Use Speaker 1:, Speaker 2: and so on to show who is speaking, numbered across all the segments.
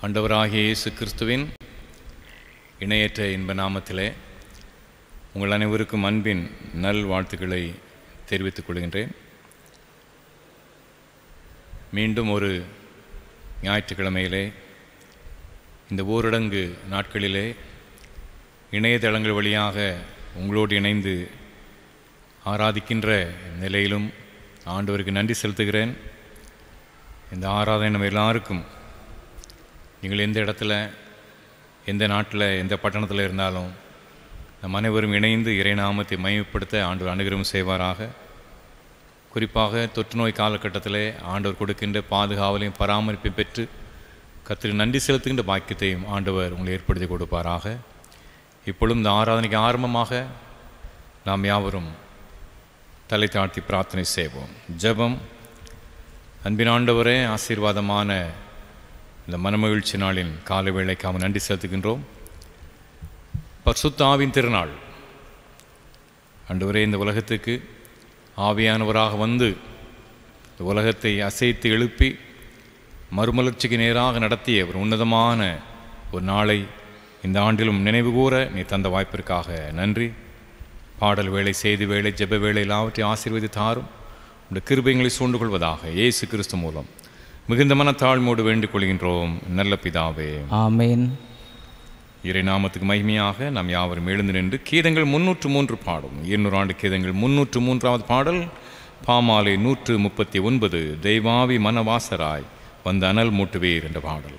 Speaker 1: ஆண்டவராகிய இயேசு கிறிஸ்துவின் இணையற்ற இன்ப நாமத்திலே உங்கள் அனைவருக்கும் அன்பின் நல் வாழ்த்துக்களை தெரிவித்துக் கொள்கின்றேன் மீண்டும் ஒரு ஞாயிற்றுக்கிழமையிலே இந்த ஊரடங்கு நாட்களிலே இணையதளங்கள் வழியாக உங்களோடு இணைந்து ஆராதிக்கின்ற நிலையிலும் ஆண்டவருக்கு நன்றி செலுத்துகிறேன் இந்த ஆராதனை நம்ம எல்லாருக்கும் நீங்கள் எந்த இடத்துல எந்த நாட்டில் எந்த பட்டணத்தில் இருந்தாலும் நம் அனைவரும் இணைந்து இறைநாமத்தை மையப்படுத்த ஆண்டவர் அனுகிரகம் செய்வாராக குறிப்பாக தொற்று நோய் காலகட்டத்திலே ஆண்டவர் கொடுக்கின்ற பாதுகாவலையும் பராமரிப்பை பெற்று கத்திரி நன்றி செலுத்துகின்ற பாக்கியத்தையும் ஆண்டவர் உங்களை ஏற்படுத்தி கொடுப்பாராக இப்பொழுதும் இந்த ஆராதனைக்கு ஆரம்பமாக நாம் யாவரும் தலை தாழ்த்தி பிரார்த்தனை செய்வோம் ஜெபம் அன்பின் ஆண்டவரே ஆசீர்வாதமான இந்த மனமகிழ்ச்சி நாளின் காலை வேளைக்காக நன்றி செலுத்துகின்றோம் பரிசுத்த ஆவின் திருநாள் ஆண்டவரே இந்த உலகத்துக்கு ஆவியானவராக வந்து இந்த உலகத்தை அசைத்து எழுப்பி மறுமலர்ச்சிக்கு நேராக நடத்திய ஒரு உன்னதமான ஒரு நாளை இந்த ஆண்டிலும் நினைவு கூற நீ தந்த வாய்ப்பிற்காக நன்றி பாடல் வேலை செய்தி வேலை ஜெப வேலை எல்லாவற்றையும் ஆசீர்வதி தாரும் உடைய கிருபைகளை சூண்டு கொள்வதாக இயேசு கிறிஸ்து மூலம் மிகுந்த மனத்தாழ்மோடு வேண்டிக் கொள்கின்றோம் நல்ல பிதாவே
Speaker 2: ஆமேன்
Speaker 1: இறை நாமத்துக்கு மகிமையாக நாம் யாவரும் எழுந்து நின்று கீதங்கள் முன்னூற்று மூன்று பாடும் இருநூறு ஆண்டு கீதங்கள் முன்னூற்று மூன்றாவது பாடல் பாமாலை நூற்று முப்பத்தி ஒன்பது தெய்வாவி மனவாசராய் வந்த அனல் மூட்டுவீர் என்ற பாடல்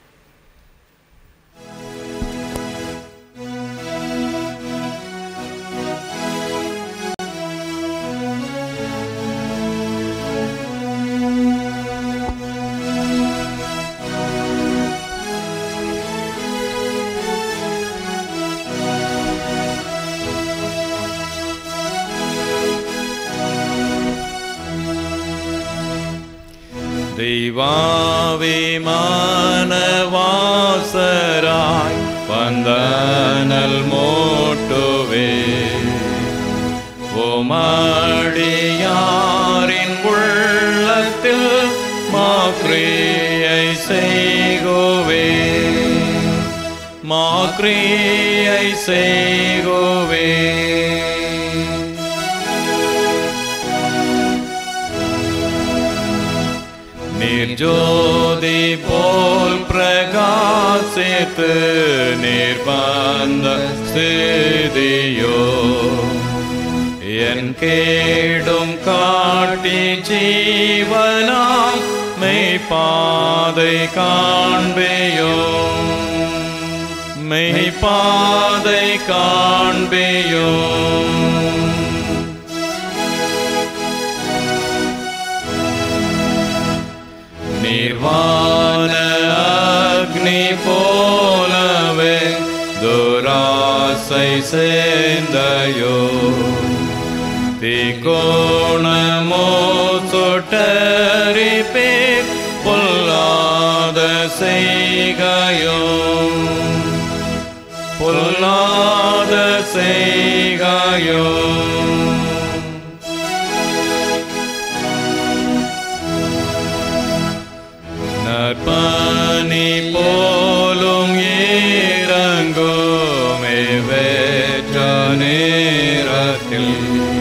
Speaker 1: தெய்வாவிமானவாசராய் வந்தனல் மோட்டுவே ஓமாடியாரின் உள்ளத்தில் மாக்ரியை செய்குவே மாக்ரியை செய்குவே निर्ज्योति போல் பிரகாசித்து நிர்பந்த ஸ்திதியோ என் கேடும் காட்டி ஜீவனாம் மெய்ப்பாதை காண்பேயோ மெய்ப்பாதை காண்பேயோ நிர்வாண அக்னி போலவே துராசை சேர்ந்தையோ திகோணமோ சொட்டரிப்பே பொல்லாத செய்கையோ பொல்லாத செய்கையோ நற்பனி போலும் இறங்குமே வேற்ற நேரத்தில்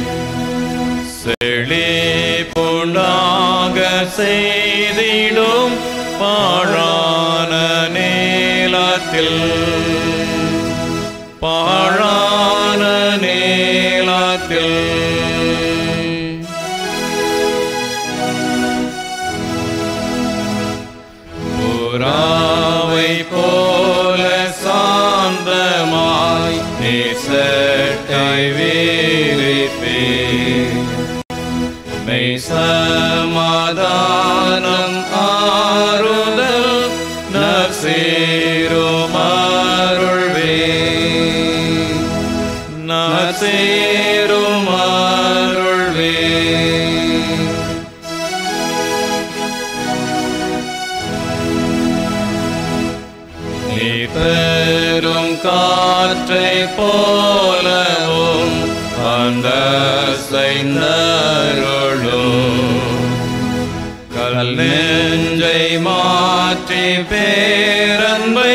Speaker 1: செழிப்புண்டாக செய்திடும் பாழான நீளத்தில் பாழான நீளத்தில் புறாவை போல சாந்தமாய் நேசட்டை வீரிப்பே மெய் சமாதானம் ஆறுதல் நசேரும் அருள்வே நசேரும் அருள்வே நீ பெரும் காற்றை போலவும் அந்த செய்தருளும் கல் நெஞ்ச நெஞ்சை மாற்றி பேரன்பை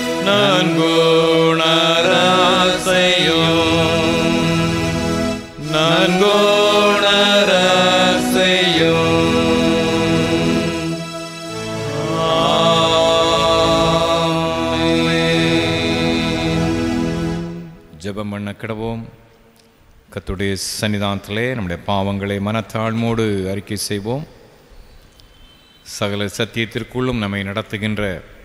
Speaker 1: நன்குணர செய்யும் நன்குணர செய்யும் ஜெபம் பண்ண கிடவோம் கத்துடைய சன்னிதானத்திலே நம்முடைய பாவங்களை மனத்தாழ்மோடு அறிக்கை செய்வோம் சகல சத்தியத்திற்குள்ளும் நம்மை நடத்துகின்ற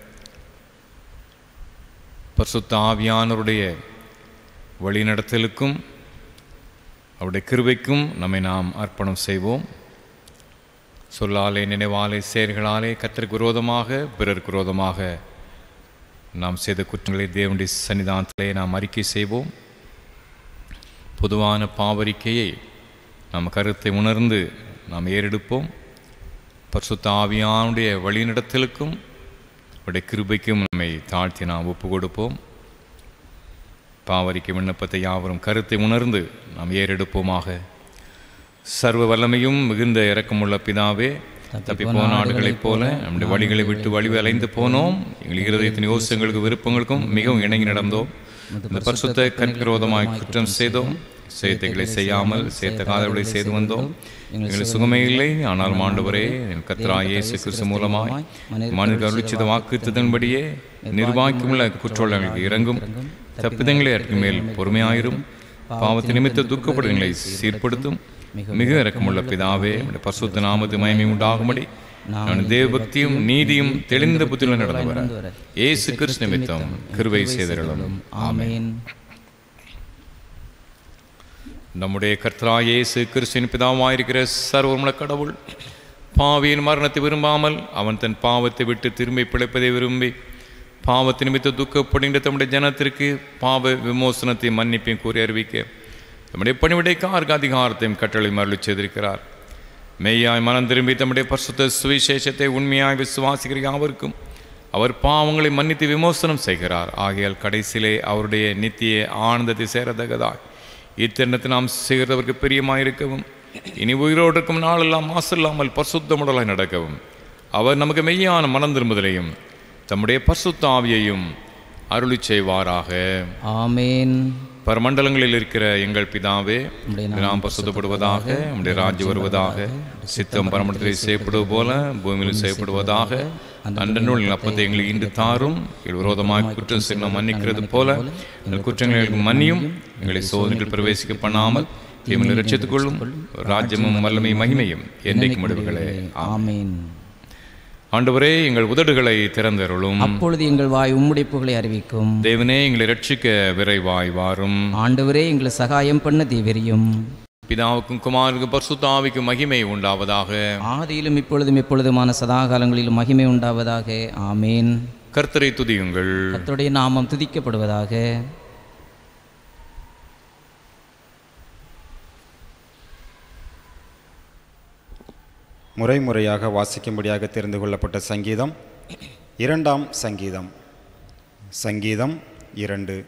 Speaker 1: பரிசுத்த ஆவியானவருடைய வழிநடத்தலுக்கும் அவருடைய கிருபைக்கும் நம்மை நாம் அர்ப்பணம் செய்வோம் சொல்லாலே நினைவாலே செயல்களாலே கத்திற்கு விரோதமாக பிறருக்கு விரோதமாக நாம் செய்த குற்றங்களை தேவனுடைய சன்னிதானத்திலே நாம் அறிக்கை செய்வோம் பொதுவான பாவரிக்கையை நாம் கருத்தை உணர்ந்து நாம் ஏறெடுப்போம் பரிசுத்த ஆவியானுடைய வழிநடத்தலுக்கும் அவருடைய கிருபைக்கும் நம்மை தாழ்த்தி நாம் ஒப்பு கொடுப்போம் பாவரிக்கை விண்ணப்பத்தை யாவரும் கருத்தை உணர்ந்து நாம் ஏறெடுப்போமாக சர்வ வல்லமையும் மிகுந்த இரக்கமுள்ள பிதாவே தப்பி போன ஆடுகளைப் போல நம்முடைய வழிகளை விட்டு வழி அலைந்து போனோம் எங்கள் இருதயத்தின் யோசங்களுக்கு விருப்பங்களுக்கும் மிகவும் இணங்கி நடந்தோம் இந்த பரிசுத்த கற்கிரோதமாய் குற்றம் செய்தோம் சேர்த்தைகளை செய்யாமல் சேர்த்த காதல்களை செய்து வந்தோம் எங்களுக்கு சுகமே இல்லை ஆனால் மாண்டவரே கத்ரா இயேசு கிறிஸ்து மூலமாய் மனித அருளிச்சத வாக்குத்ததன்படியே நிர்வாகிக்குமுள்ள குற்றவாளிகளுக்கு இறங்கும் தப்பிதங்களை அதற்கு மேல் பொறுமையாயிரும் பாவத்து நிமித்த துக்கப்படுங்களை சீர்படுத்தும் மிக இறக்கமுள்ள பிதாவே உம்முடைய பரிசுத்த நாமத்து மயமை உண்டாகும்படி நான் தேவபக்தியும் நீதியும் தெளிந்த புத்தியுடன் நடந்து வர இயேசு கிறிஸ்து நிமித்தம் கிருபை செய்தருளும்
Speaker 2: ஆமென்
Speaker 1: நம்முடைய கர்த்தரா இயேசு கிறிஸ்துவின் பிதாவாயிருக்கிற சர்வமுள்ள கடவுள் பாவியின் மரணத்தை விரும்பாமல் அவன் தன் பாவத்தை விட்டு திரும்பி பிழைப்பதை விரும்பி பாவத்தை நிமித்த துக்கப்படுகின்ற தம்முடைய ஜனத்திற்கு பாவ விமோசனத்தை மன்னிப்பையும் கூறி அறிவிக்க தம்முடைய பணிவிடைக்கார்க்கு அதிகாரத்தையும் கட்டளை மருளி செய்திருக்கிறார் மெய்யாய் மனம் திரும்பி தம்முடைய பரிசுத்த சுவிசேஷத்தை உண்மையாய் விசுவாசிக்கிற யாவருக்கும் அவர் பாவங்களை மன்னித்து விமோசனம் செய்கிறார் ஆகையால் கடைசியிலே அவருடைய நித்திய ஆனந்தத்தை சேரத்தக்கதாய் இத்தருணத்தை நாம் செய்கிறவருக்கு பிரியமாயிருக்கவும் இனி உயிரோடு இருக்கும் நாளெல்லாம் மாசில்லாமல் பரிசுத்தமுடலாய் நடக்கவும் அவர் நமக்கு மெய்யான மனம் திரும்புதலையும் தம்முடைய பரிசுத்த ஆவியையும் அருளி செய்வாராக
Speaker 2: ஆமென்
Speaker 1: பரமண்டலங்களில் இருக்கிற எங்கள் பிதாவே
Speaker 2: உம்முடைய
Speaker 1: நாம் பசுத்தப்படுவதாக உம்முடைய ராஜ்யம் வருவதாக சித்தம் பரமண்டலத்தில் செய்யப்படுவது போல பூமியில் செய்யப்படுவதாக அன்றனுள் அப்பத்தை எங்களுக்கு இன்று தாரும் எங்கள் விரோதமாக குற்றம் செய்ய மன்னிக்கிறது போல எங்கள் குற்றங்களுக்கு மன்னியும் எங்களை சோதனைகள் பிரவேசிக்க பண்ணாமல் தீமையை ரட்சித்துக் கொள்ளும் ராஜ்யமும் வல்லமை மகிமையும் என்னைக்கு முடிவுகளே
Speaker 2: ஆமென்
Speaker 1: ஆண்டவரே எங்கள் உதடுகளை திறந்தருளும்
Speaker 2: அப்பொழுது எங்கள் வாய் உம்முடைய புகழை அறிவிக்கும்
Speaker 1: தேவனே எங்களை ரட்சிக்க விரைவாய் வாரும்
Speaker 2: ஆண்டவரே எங்களை சகாயம் பண்ண தேவரியும்
Speaker 1: பிதாவுக்கும் குமாருக்கும் பரிசுத்தாவிக்கும் மகிமை உண்டாவதாக
Speaker 2: ஆதியிலும் இப்பொழுதும் எப்பொழுதுமான சதாகாலங்களிலும் மகிமை உண்டாவதாக ஆமேன்
Speaker 1: கர்த்தரை துதியுங்கள்
Speaker 2: கர்த்தருடைய நாமம் துதிக்கப்படுவதாக
Speaker 3: முறை முறையாக வாசிக்கும்படியாக தெரிந்து கொள்ளப்பட்ட சங்கீதம் இரண்டாம் சங்கீதம் சங்கீதம் இரண்டு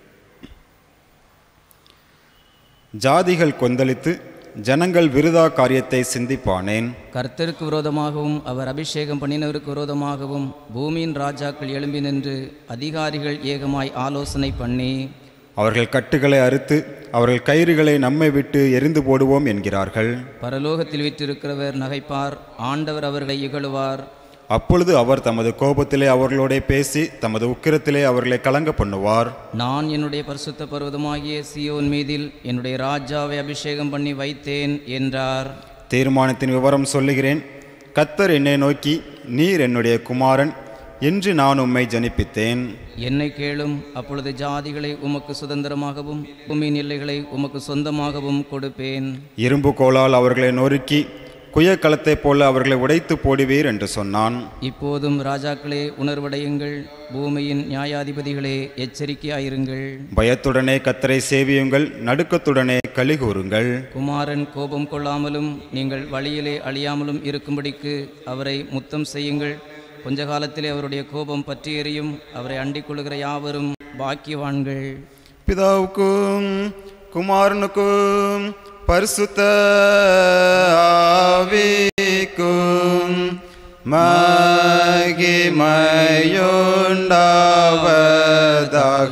Speaker 3: ஜாதிகள் கொந்தளித்து ஜனங்கள் விருதா காரியத்தை சிந்திப்பானேன்
Speaker 2: கர்த்தருக்கு விரோதமாகவும் அவர் அபிஷேகம் பண்ணினவருக்கு விரோதமாகவும் பூமியின் ராஜாக்கள் எழும்பி நின்று அதிகாரிகள் ஏகமாய் ஆலோசனை பண்ணி
Speaker 3: அவர்கள் கட்டுகளை அறுத்து அவர்கள் கயிறுகளை நம்மை விட்டு எரிந்து போடுவோம் என்கிறார்கள்
Speaker 2: பரலோகத்தில் விற்றிருக்கிறவர் நகைப்பார் ஆண்டவர் அவர்களை இகழுவார்
Speaker 3: அப்பொழுது அவர் தமது கோபத்திலே அவர்களோடே பேசி தமது உக்கிரத்திலே அவர்களை கலங்க பண்ணுவார்
Speaker 2: நான் என்னுடைய பரிசுத்த பர்வதமாகிய சியோன் மீதில் என்னுடைய ராஜாவை அபிஷேகம் பண்ணி வைத்தேன் என்றார்
Speaker 3: தீர்மானத்தின் விவரம் சொல்லுகிறேன் கத்தர் என்னை நோக்கி நீர் என்னுடைய குமாரன் என்று நான் உம்மை ஜனிப்பித்தேன்
Speaker 2: என்னை கேளும் அப்பொழுது ஜாதிகளை உமக்கு சுதந்திரமாகவும் பூமியின் எல்லைகளை உமக்கு சொந்தமாகவும் கொடுப்பேன்
Speaker 3: இரும்பு கோலால் அவர்களை நொறுக்கி குயக்கலத்தைப் போல அவர்களை உடைத்து போடுவீர் என்று சொன்னான்
Speaker 2: இப்போதும் ராஜாக்களே உணர்வடையுங்கள் பூமியின் நியாயாதிபதிகளே எச்சரிக்கையாயிருங்கள்
Speaker 3: பயத்துடனே கத்தரை சேவியுங்கள் நடுக்கத்துடனே கலிகூறுங்கள்
Speaker 2: குமாரன் கோபம் கொள்ளாமலும் நீங்கள் வழியிலே அழியாமலும் இருக்கும்படிக்கு அவரை முத்தம் செய்யுங்கள் கொஞ்ச காலத்திலே அவருடைய கோபம் பற்றி எறியும் அவரை அண்டிக் கொள்கிற யாவரும் பாக்கியவான்கள்
Speaker 3: பிதாவுக்கும் குமாரனுக்கும் பரிசுத்த ஆவிக்கும் மகிமை மகிமையுண்டாவதாக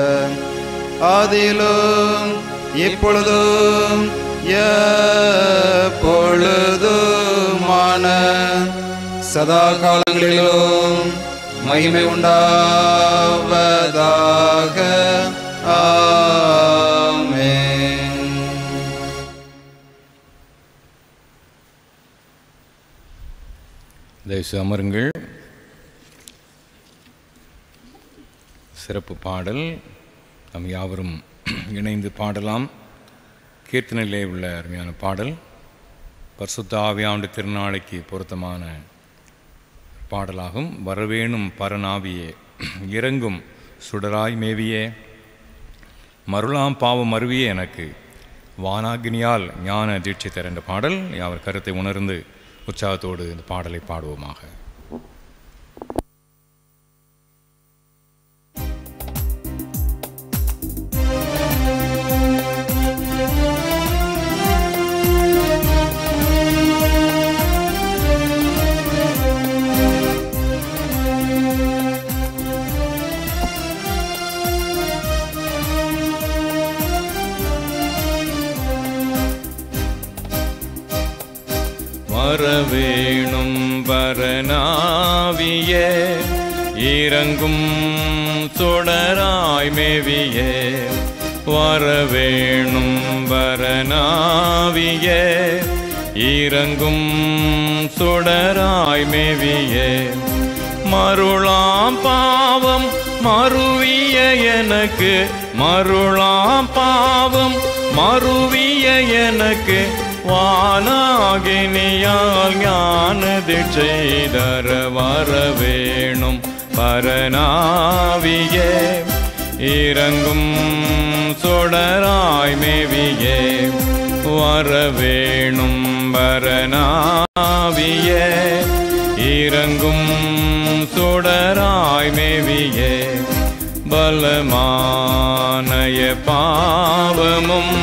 Speaker 3: அதிலும் இப்பொழுதும் எப்பொழுதுமான சதா காலங்களிலும் மகிமை உண்டாவதாக ஆமென்
Speaker 1: தயவுசெய்து அமருங்கள் சிறப்பு பாடல் நம் யாவரும் இணைந்து பாடலாம் கீர்த்தனையிலே உள்ள அருமையான பாடல் பரிசுத்த ஆவியாண்டு திருநாளைக்கு பொருத்தமான பாடலாகும் வரவேணும் பரநாவியே இறங்கும் சுடராய் மேவியே மருளாம் பாவம் மருவியே எனக்கு வானாகினியால் ஞான தீட்சை தர என்ற பாடல் அவர் கருத்தை உணர்ந்து உற்சாகத்தோடு இந்த பாடலை பாடுவோமாக வரவேணும் வரநாவிய இறங்கும் சுடராய் மேவிய வரவேணும் வரநாவிய இறங்கும் சுடராய் மேவிய மருளாம் பாவம் மறுவிய எனக்கு மருளாம் பாவம் மறுவிய எனக்கு வானாகினியால் ஞான செய்தர வர வேணும் பரநாவியே இறங்கும் சுடராய் மேவியே வர வேணும் பரநாவியே இறங்கும் சுடராய் மேவியே பலமானய பாவமும்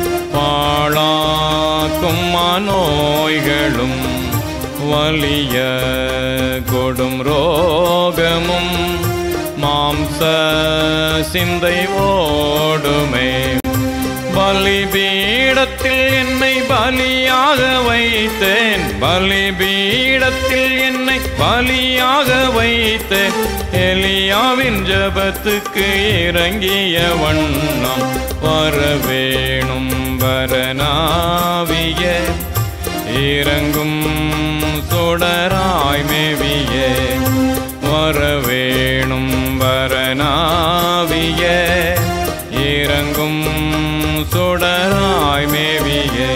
Speaker 1: பாழாக்கும் மனோய்களும் வலிய கொடும் ரோகமும் மாம்ச சிந்தை ஓடுமே பலிபீடத்தில் என்னை பலியாக வைத்தேன் பலிபீடத்தில் என்னை பலியாக வைத்தேன் எலியாவின் ஜபத்துக்கு இறங்கிய வண்ணம் வரவேணும் வரநாவிய இறங்கும் சுடராய் மேவியே வரவேணும் வரநாவிய இறங்கும் சுடராய் மேவியே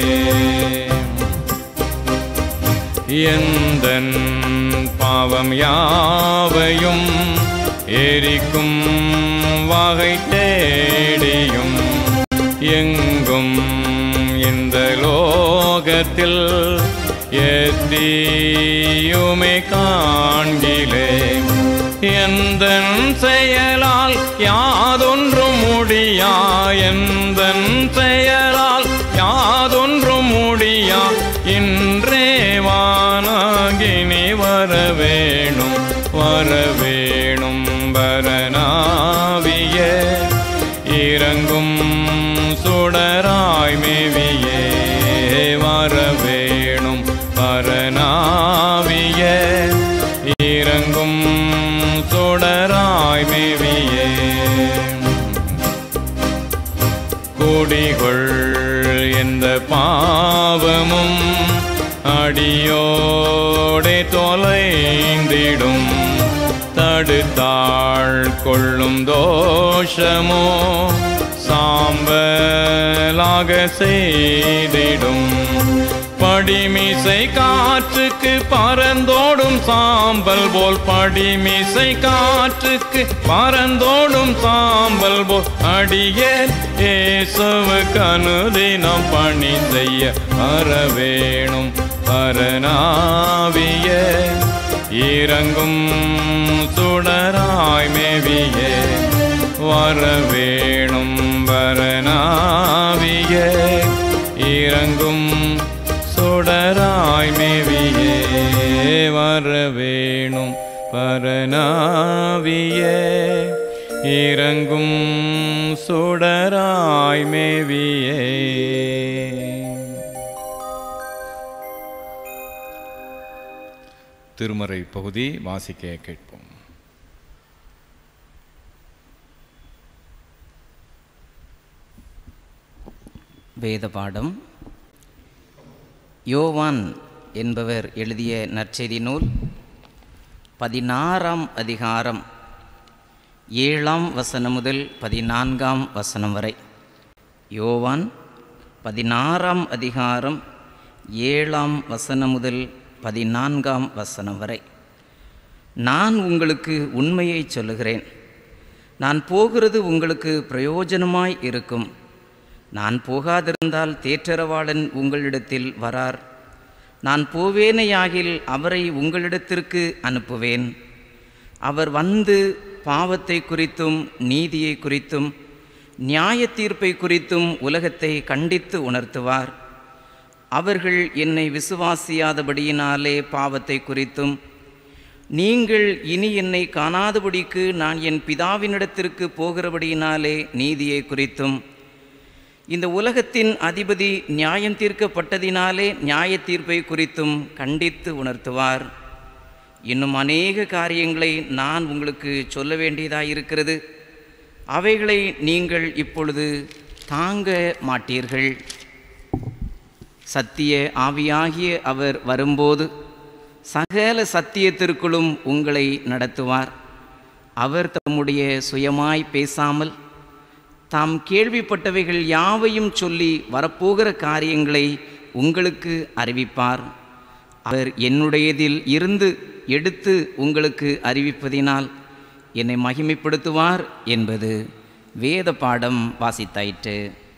Speaker 1: எந்தன் பாவம் யாவையும் எரிக்கும் வகை தேடியும் எங்கும் இந்த லோகத்தில் எத்தியுமே காண்கிலே எந்தன் செயலால் யாதொன்றும் முடியா எந்தன் செயலால் யாதொன்றும் முடியா இன்றே வானாகினி வரவேணும் வரவேணும் வரநாவிய இறங்கும் சுடராய் மேவியே வரவேணும் பரநாவிய இறங்கும் சுடராய் மேவியே கொடிகள் எந்த பாவமும் அடியோடே தொலைந்திடும் தடுத்தாள் கொள்ளும் தோஷமோ சாம்பலாக செய்திடும் படிமிசை காற்றுக்கு பறந்தோடும் சாம்பல் போல் படிமிசை காற்றுக்கு பறந்தோடும் சாம்பல் போல் அடியே ஏசுவுக்கு அனுதினம் பணி செய்ய வரவேணும் பரநாவிய இறங்கும் சுடராய் மேவியே வரவேணும் வரநாவிய இறங்கும் சுடராய் மேவியே வரவேணும் பரனாவிய இறங்கும் சுடராய் மேவியே திருமறை பகுதி வாசிக்க கேட்போம்
Speaker 2: வேத பாடம் யோவான் என்பவர் எழுதிய நற்செய்தி நூல் பதினாறாம் அதிகாரம் ஏழாம் வசனம் முதல் பதினான்காம் வசனம் வரை யோவான் பதினாறாம் அதிகாரம் ஏழாம் வசனம் முதல் பதினான்காம் வசனம் வரை நான் உங்களுக்கு உண்மையை சொல்லுகிறேன் நான் போகிறது உங்களுக்கு பிரயோஜனமாய் இருக்கும் நான் போகாதிருந்தால் தேற்றரவாளன் உங்களிடத்தில் வரார் நான் போவேனையாகில் அவரை உங்களிடத்திற்கு அனுப்புவேன் அவர் வந்து பாவத்தை குறித்தும் நீதியை குறித்தும் நியாய தீர்ப்பை குறித்தும் உலகத்தை கண்டித்து உணர்த்துவார் அவர்கள் என்னை விசுவாசியாதபடியினாலே பாவத்தை குறித்தும் நீங்கள் இனி என்னை காணாதபடிக்கு நான் என் பிதாவினிடத்திற்கு போகிறபடியினாலே நீதியை குறித்தும் இந்த உலகத்தின் அதிபதி நியாயம் தீர்க்கப்பட்டதினாலே நியாய தீர்ப்பை குறித்தும் கண்டித்து உணர்த்துவார் இன்னும் அநேக காரியங்களை நான் உங்களுக்கு சொல்ல வேண்டியதாயிருக்கிறது அவைகளை நீங்கள் இப்பொழுது தாங்க மாட்டீர்கள் சத்திய ஆவியாகிய அவர் வரும்போது சகல சத்தியத்திற்குள்ளும் உங்களை நடத்துவார் அவர் தம்முடைய சுயமாய் பேசாமல் தாம் கேள்விப்பட்டவைகள் யாவையும் சொல்லி வரப்போகிற காரியங்களை உங்களுக்கு அறிவிப்பார் அவர் என்னுடையதில் இருந்து எடுத்து உங்களுக்கு அறிவிப்பதினால் என்னை மகிமைப்படுத்துவார் என்பது வேத பாடம் வாசித்தாயிற்று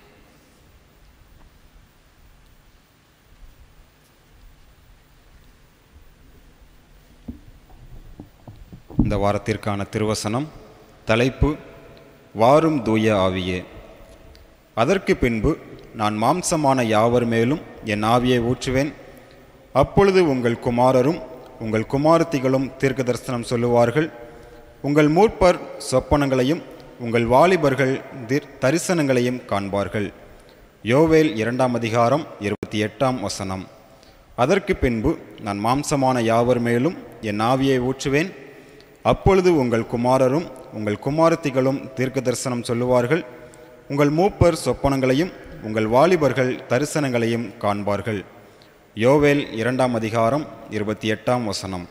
Speaker 3: இந்த வாரத்திற்கான திருவசனம் தலைப்பு வாரும் தூய ஆவியே அதற்கு பின்பு நான் மாம்சமான யாவர் மேலும் என் ஆவியை ஊற்றுவேன் அப்பொழுது உங்கள் குமாரரும் உங்கள் குமாரத்திகளும் தீர்க்க தரிசனம் சொல்லுவார்கள் உங்கள் மூப்பர் சொப்பனங்களையும் உங்கள் வாலிபர்கள் திர் தரிசனங்களையும் காண்பார்கள் யோவேல் இரண்டாம் அதிகாரம் இருபத்தி எட்டாம் வசனம் அதற்கு பின்பு நான் மாம்சமான யாவர் மேலும் என் ஆவியை ஊற்றுவேன் அப்பொழுது உங்கள் குமாரரும் உங்கள் குமாரத்திகளும் தீர்க்க தரிசனம் சொல்லுவார்கள் உங்கள் மூப்பர் சொப்பனங்களையும் உங்கள் வாலிபர்கள் தரிசனங்களையும் காண்பார்கள் யோவேல் இரண்டாம் அதிகாரம் இருபத்தி எட்டாம் வசனம்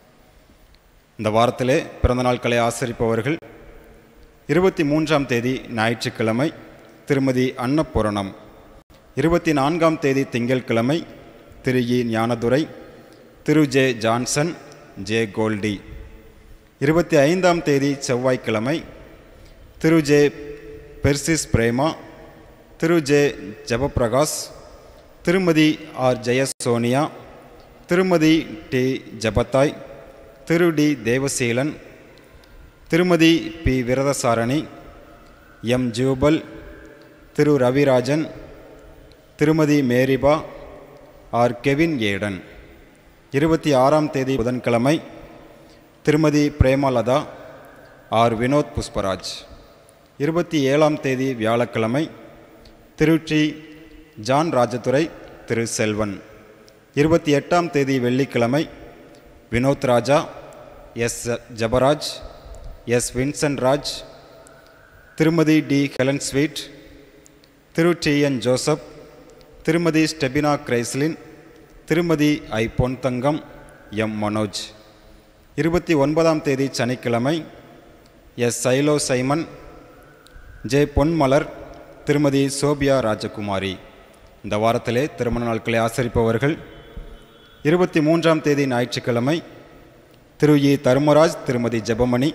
Speaker 3: இந்த வாரத்திலே பிறந்த நாட்களை ஆசரிப்பவர்கள் இருபத்தி மூன்றாம் தேதி ஞாயிற்றுக்கிழமை திருமதி அன்னபூரணம் இருபத்தி நான்காம் தேதி திங்கட்கிழமை Thiru E Gnanadurai Thiru J Johnson J Goldie இருபத்தி ஐந்தாம் தேதி செவ்வாய்க்கிழமை Thiru J Persis Prema Thiru J Jabaprakash Thirumathi R ஜெயசோனியா திருமதி டி ஜபத்தாய் திரு T Devaseelan Thirumathi P Virathasarani M Jubal Thiru Ravirajan Thirumathi Mariba R Kevin Aden இருபத்தி ஆறாம் தேதி புதன்கிழமை திருமதி பிரேமலதா ஆர் வினோத் புஷ்பராஜ் இருபத்தி ஏழாம் தேதி வியாழக்கிழமை திருச்சி ஜான் ராஜதுரை திரு செல்வன் இருபத்தி எட்டாம் தேதி வெள்ளிக்கிழமை Vinoth Raja S Jabaraj S Vincent Raj Thirumathi T Helen Sweet Thiru T N Joseph Thirumathi Stephina கிரைஸ்லின் திருமதி ஐ பொன்தங்கம் எம் மனோஜ் இருபத்தி ஒன்பதாம் தேதி சனிக்கிழமை S Sailo Simon J Ponmalar Thirumathi Sophia ராஜகுமாரி இந்த வாரத்திலே திருமண நாட்களை ஆசரிப்பவர்கள் இருபத்தி மூன்றாம் தேதி ஞாயிற்றுக்கிழமை திரு இ தர்மராஜ் திருமதி Jebamani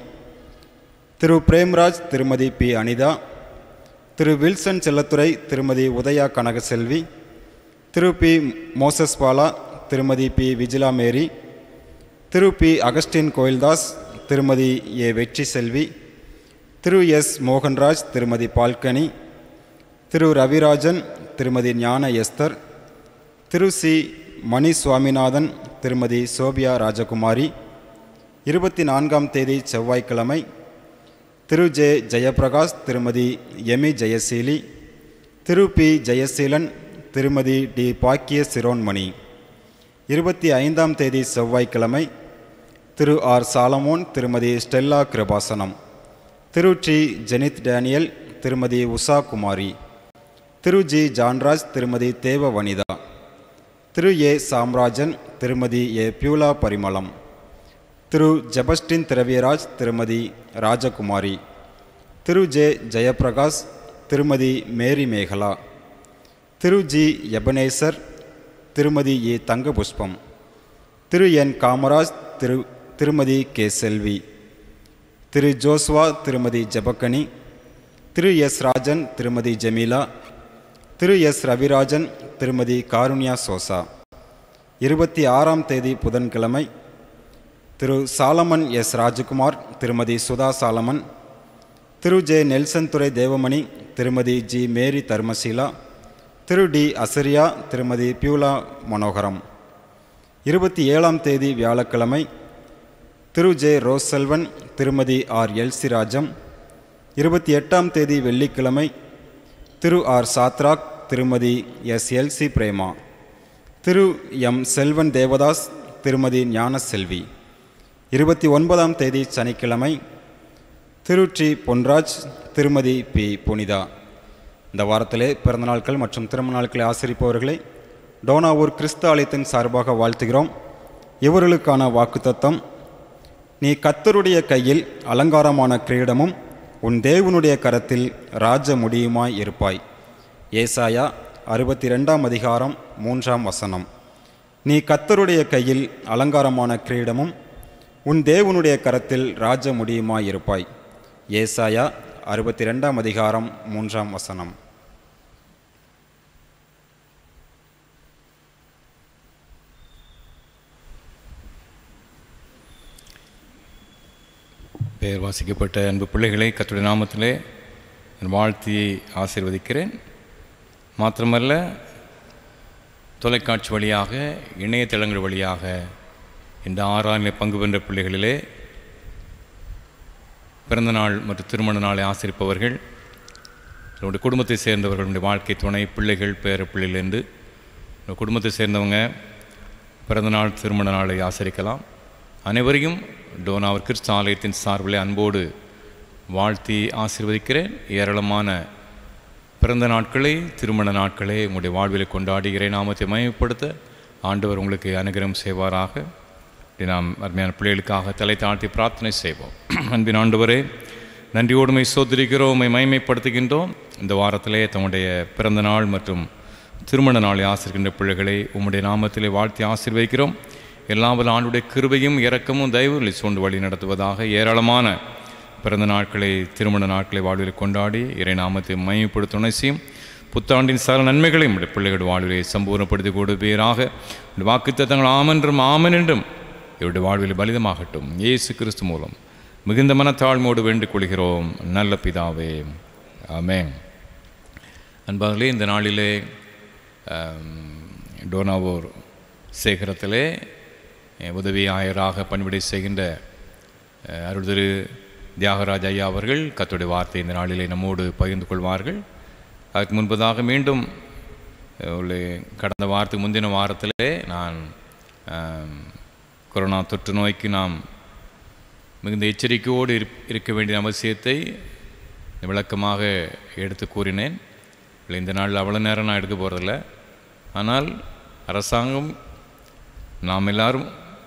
Speaker 3: Thiru Premraj Thirumathi P Anitha Thiru Wilson Chelladurai Thirumathi Udaya Kanagaselvi Thiru P Moses Bala Thirumathi P Vijila Mary Thiru P Augustine Koildas Thirumathi A வெற்றி செல்வி திரு எஸ் மோகன்ராஜ் திருமதி பால்கனி திரு Ravirajan Thirumathi Gnana Esther Thiru C Mani Swaminathan Thirumathi Sophia ராஜகுமாரி இருபத்தி நான்காம் தேதி செவ்வாய்க்கிழமை Thiru J Jayaprakash Thirumathi Amy Jayaseeli Thiru P Jayaseelan Thirumathi T Bakkiya Shiromani இருபத்தி ஐந்தாம் தேதி செவ்வாய்க்கிழமை Thiru R Solomon Thirumathi Stella Kirubasanam Thiru T Jenith Daniel Thirumathi Usha Kumari Thiru G Johnraj Thirumathi Deva Vanitha Thiru A Samrajan Thirumathi A Beulah Parimalam Thiru Jebastin Thiraviyaraj Thirumathi Rajakumari Thiru J Jayaprakash Thirumathi Mary Megala Thiru G Ebenezer Thirumathi A தங்கபுஷ்பம் திரு என் காமராஜ் திரு திருமதி கே செல்வி திரு ஜோஸ்வா திருமதி ஜெபக்கனி திரு எஸ் ராஜன் திருமதி ஜெமீலா திரு எஸ் ரவிராஜன் திருமதி காருண்யா சோசா இருபத்தி ஆறாம் தேதி புதன்கிழமை திரு Solomon S Rajkumar Thirumathi Sudha Solomon Thiru J Nelson Durai Devamani Thirumathi G மேரி தர்மசீலா திரு டி அசரியா திருமதி பியூலா மனோகரம் இருபத்தி ஏழாம் தேதி வியாழக்கிழமை திரு ஜே ரோஸ் செல்வன் திருமதி ஆர் எல்சிராஜம் இருபத்தி எட்டாம் தேதி வெள்ளிக்கிழமை Thiru R Shadrach Thirumathi S Elsie Prema Thiru M Selvan Devadas Thirumathi Gnanaselvi இருபத்தி ஒன்பதாம் தேதி சனிக்கிழமை திரு டி பொன்ராஜ் திருமதி பி புனிதா இந்த வாரத்திலே பிறந்த நாட்கள் மற்றும் திருமண நாட்களை ஆசிரிப்பவர்களை டோனாவூர் கிறிஸ்து ஆலயத்தின் சார்பாக வாழ்த்துகிறோம் இவர்களுக்கான வாக்குத்தத்தம் நீ கத்தருடைய கையில் அலங்காரமான கிரீடமும் உன் தேவனுடைய கரத்தில் ராஜ முடியுமாய் இருப்பாய் ஏசாயா அறுபத்தி ரெண்டாம் அதிகாரம் மூன்றாம் வசனம் நீ கத்தருடைய கையில் அலங்காரமான கிரீடமும் உன் தேவனுடைய கரத்தில் ராஜ முடியுமாய் இருப்பாய் ஏசாயா அறுபத்தி ரெண்டாம் அதிகாரம் மூன்றாம் வசனம்
Speaker 1: பெயர் வாசிக்கப்பட்ட அன்பு பிள்ளைகளை கத்துடைய நாமத்திலே என் வாழ்த்தியை ஆசீர்வதிக்கிறேன் மாத்திரமல்ல தொலைக்காட்சி வழியாக இணையதளங்கள் வழியாக இந்த ஆறாண்டில் பங்கு பெற்ற பிள்ளைகளிலே பிறந்த நாள் மற்றும் திருமண நாளை ஆசிரிப்பவர்கள் என்னுடைய குடும்பத்தை சேர்ந்தவர்களுடைய வாழ்க்கை துணை பிள்ளைகள் பேர பிள்ளைகள் என்று என்னுடைய குடும்பத்தை சேர்ந்தவங்க பிறந்த நாள் திருமண நாளை ஆசரிக்கலாம் அனைவரையும் டோனாவர் கிறிஸ்து ஆலயத்தின் சார்பில் அன்போடு வாழ்த்தி ஆசீர்வதிக்கிறேன் ஏராளமான பிறந்த நாட்களை திருமண நாட்களை உங்களுடைய வாழ்வில் கொண்டாடுகிற நாமத்தை மயப்படுத்த ஆண்டவர் உங்களுக்கு அனுகிரகம் செய்வாராக இப்படி நாம் அருமையான பிள்ளைகளுக்காக தலை தாழ்த்தி பிரார்த்தனை செய்வோம் அன்பின் ஆண்டவரே நன்றியோடுமை சோதரிக்கிறோம் உம்மை மகிமைப்படுத்துகின்றோம் இந்த வாரத்திலே தம்முடைய பிறந்த நாள் மற்றும் திருமண நாளை ஆசிர்கின்ற பிள்ளைகளை உம்முடைய நாமத்திலே வாழ்த்தி ஆசீர்வதிக்கிறோம் எல்லாவல்ல ஆண்டுடைய கிருபையும் இரக்கமும் தயவுகளை சூண்டு வழி நடத்துவதாக ஏராளமான பிறந்த நாட்களை திருமண நாட்களை வாழ்வில் கொண்டாடி இறை நாமத்தை மையப்படுத்த துணை செய்யும் புத்தாண்டின் சகல நன்மைகளையும் உடைய பிள்ளைகள் வாழ்விலை சம்பூர்ணப்படுத்தி கொடுப்பீராக வாக்குத்தத்தங்கள் ஆமென்றும் ஆமன் என்றும் இவருடைய வாழ்வில் பலிதமாகட்டும் இயேசு கிறிஸ்து மூலம் மிகுந்த மனத்தாழ்மையோடு வேண்டிக் கொள்கிறோம் நல்ல பிதாவே ஆமென் அன்பார்களே இந்த நாளிலே ஆம், டோனாவூர் சேகரத்திலே அஹ், உதவி ஆயராக பணிவிடை செய்கின்ற அஹ், அருள் திரு தியாகராஜ் ஐயா அவர்கள் கத்துடைய வார்த்தை இந்த நாளிலே நம்மோடு பகிர்ந்து கொள்வார்கள் அதுக்கு முன்பதாக மீண்டும் அஹ், ஒரு கடந்த வாரத்துக்கு முந்தின வாரத்திலே நான் ஆம், கொரோனா தொற்று நோய்க்கு நாம் மிகுந்த எச்சரிக்கையோடு இருப்- இருக்க வேண்டிய அவசியத்தை விளக்கமாக எடுத்து கூறினேன் இல்லை இந்த நாளில் அவ்வளோ நேரம் நான் எடுக்க போகிறதில்ல ஆனால் அரசாங்கம் நாம் எல்லாரும்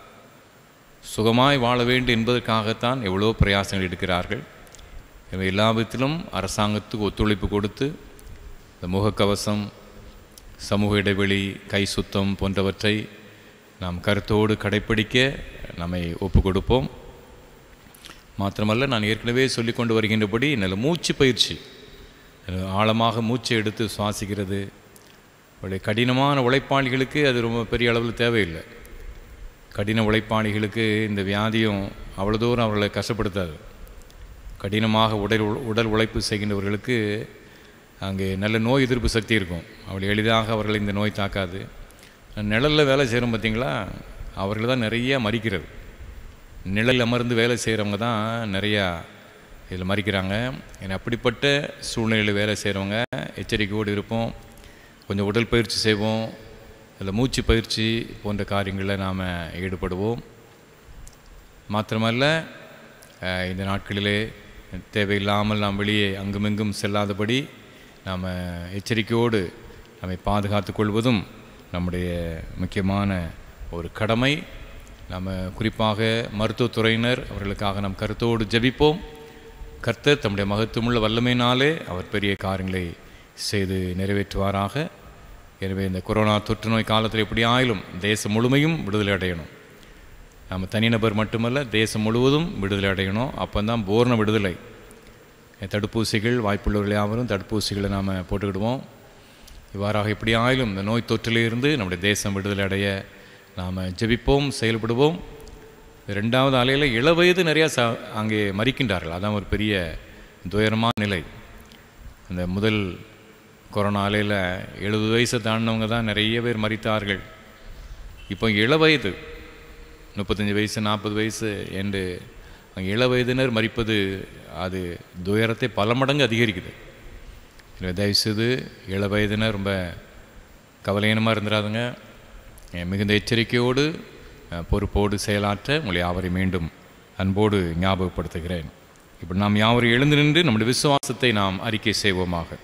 Speaker 1: சுகமாய் வாழ வேண்டும் என்பதற்காகத்தான் எவ்வளோ பிரயாசங்கள் எடுக்கிறார்கள் இவை எல்லா விதத்திலும் அரசாங்கத்துக்கு ஒத்துழைப்பு கொடுத்து இந்த முகக்கவசம் சமூக இடைவெளி கை சுத்தம் போன்றவற்றை நாம் கருத்தோடு கடைப்பிடிக்க நம்மை ஒப்பு கொடுப்போம் மாத்திரமல்ல நான் ஏற்கனவே சொல்லிக் கொண்டு வருகின்றபடி நல்ல மூச்சு பயிற்சி நல்ல ஆழமாக மூச்சை எடுத்து சுவாசிக்கிறது அவருடைய கடினமான உழைப்பாளிகளுக்கு அது ரொம்ப பெரிய அளவில் தேவையில்லை கடின உழைப்பாளிகளுக்கு இந்த வியாதியும் அவ்வளோ தூரம் அவர்களை கஷ்டப்படுத்தாது கடினமாக உடல் உ- உடல் உழைப்பு செய்கின்றவர்களுக்கு அங்கே நல்ல நோய் எதிர்ப்பு சக்தி இருக்கும் அவள் எளிதாக அவர்களை இந்த நோய் தாக்காது நிழலில் வேலை செய்கிறோம் பார்த்தீங்களா அவர்கள் தான் நிறைய மறிக்கிறது நிழல் அமர்ந்து வேலை செய்கிறவங்க தான் நிறையா இதில் மறிக்கிறாங்க ஏன்னா அப்படிப்பட்ட சூழ்நிலையில் வேலை செய்கிறவங்க எச்சரிக்கையோடு இருப்போம் கொஞ்சம் உடல் பயிற்சி செய்வோம் அதில் மூச்சு பயிற்சி போன்ற காரியங்களில் நாம் ஈடுபடுவோம் மாத்திரமல்ல அஹ், இந்த நாட்களிலே தேவையில்லாமல் நாம் வெளியே அங்குமிங்கும் செல்லாதபடி நாம் எச்சரிக்கையோடு நம்மை பாதுகாத்துக் கொள்வதும் நம்முடைய முக்கியமான ஒரு கடமை நம்ம குறிப்பாக மருத்துவத்துறையினர் அவர்களுக்காக நாம் கருத்தோடு ஜெபிப்போம் கர்த்தர் தம்முடைய மகத்துவமுள்ள வல்லமையினாலே அவர் பெரிய காரியங்களை செய்து நிறைவேற்றுவாராக எனவே இந்த கொரோனா தொற்று நோய் காலத்தில் எப்படி ஆயிலும் தேசம் முழுமையும் விடுதலை அடையணும் நம்ம தனிநபர் மட்டுமல்ல தேசம் முழுவதும் விடுதலை அடையணும் அப்போ தான் பூர்ண விடுதலை தடுப்பூசிகள் வாய்ப்புள்ளவர்கள் யாவரும் தடுப்பூசிகளை நாம் போட்டுக்கிடுவோம் இவ்வாறாக எப்படி ஆயிலும் இந்த நோய் தொற்றிலிருந்து நம்முடைய தேசம் விடுதலை அடைய நாம் ஜெபிப்போம் செயல்படுவோம் ரெண்டாவது அலையில் இளவயது நிறையா ச அங்கே மறிக்கின்றார்கள் அதான் ஒரு பெரிய துயரமான நிலை இந்த முதல் கொரோனா அலையில் எழுபது வயசை தாண்டினவங்க தான் நிறைய பேர் மறித்தார்கள் இப்போ இளவயது முப்பத்தஞ்சு வயசு நாற்பது வயசு என்று அங்கே இளவயதினர் மறிப்பது அது துயரத்தை பல மடங்கு அதிகரிக்குது எனவே தயவுசெய்து இளவயதினர் ரொம்ப கவலையனமாக இருந்துடாதுங்க அஹ் மிகுந்த எச்சரிக்கையோடு அஹ் பொறுப்போடு செயலாற்ற உங்களை யாவரை மீண்டும் அன்போடு ஞாபகப்படுத்துகிறேன் இப்படி நாம் யாவரும் எழுந்து நின்று நம்முடைய விசுவாசத்தை நாம் அறிக்கை செய்வோமாக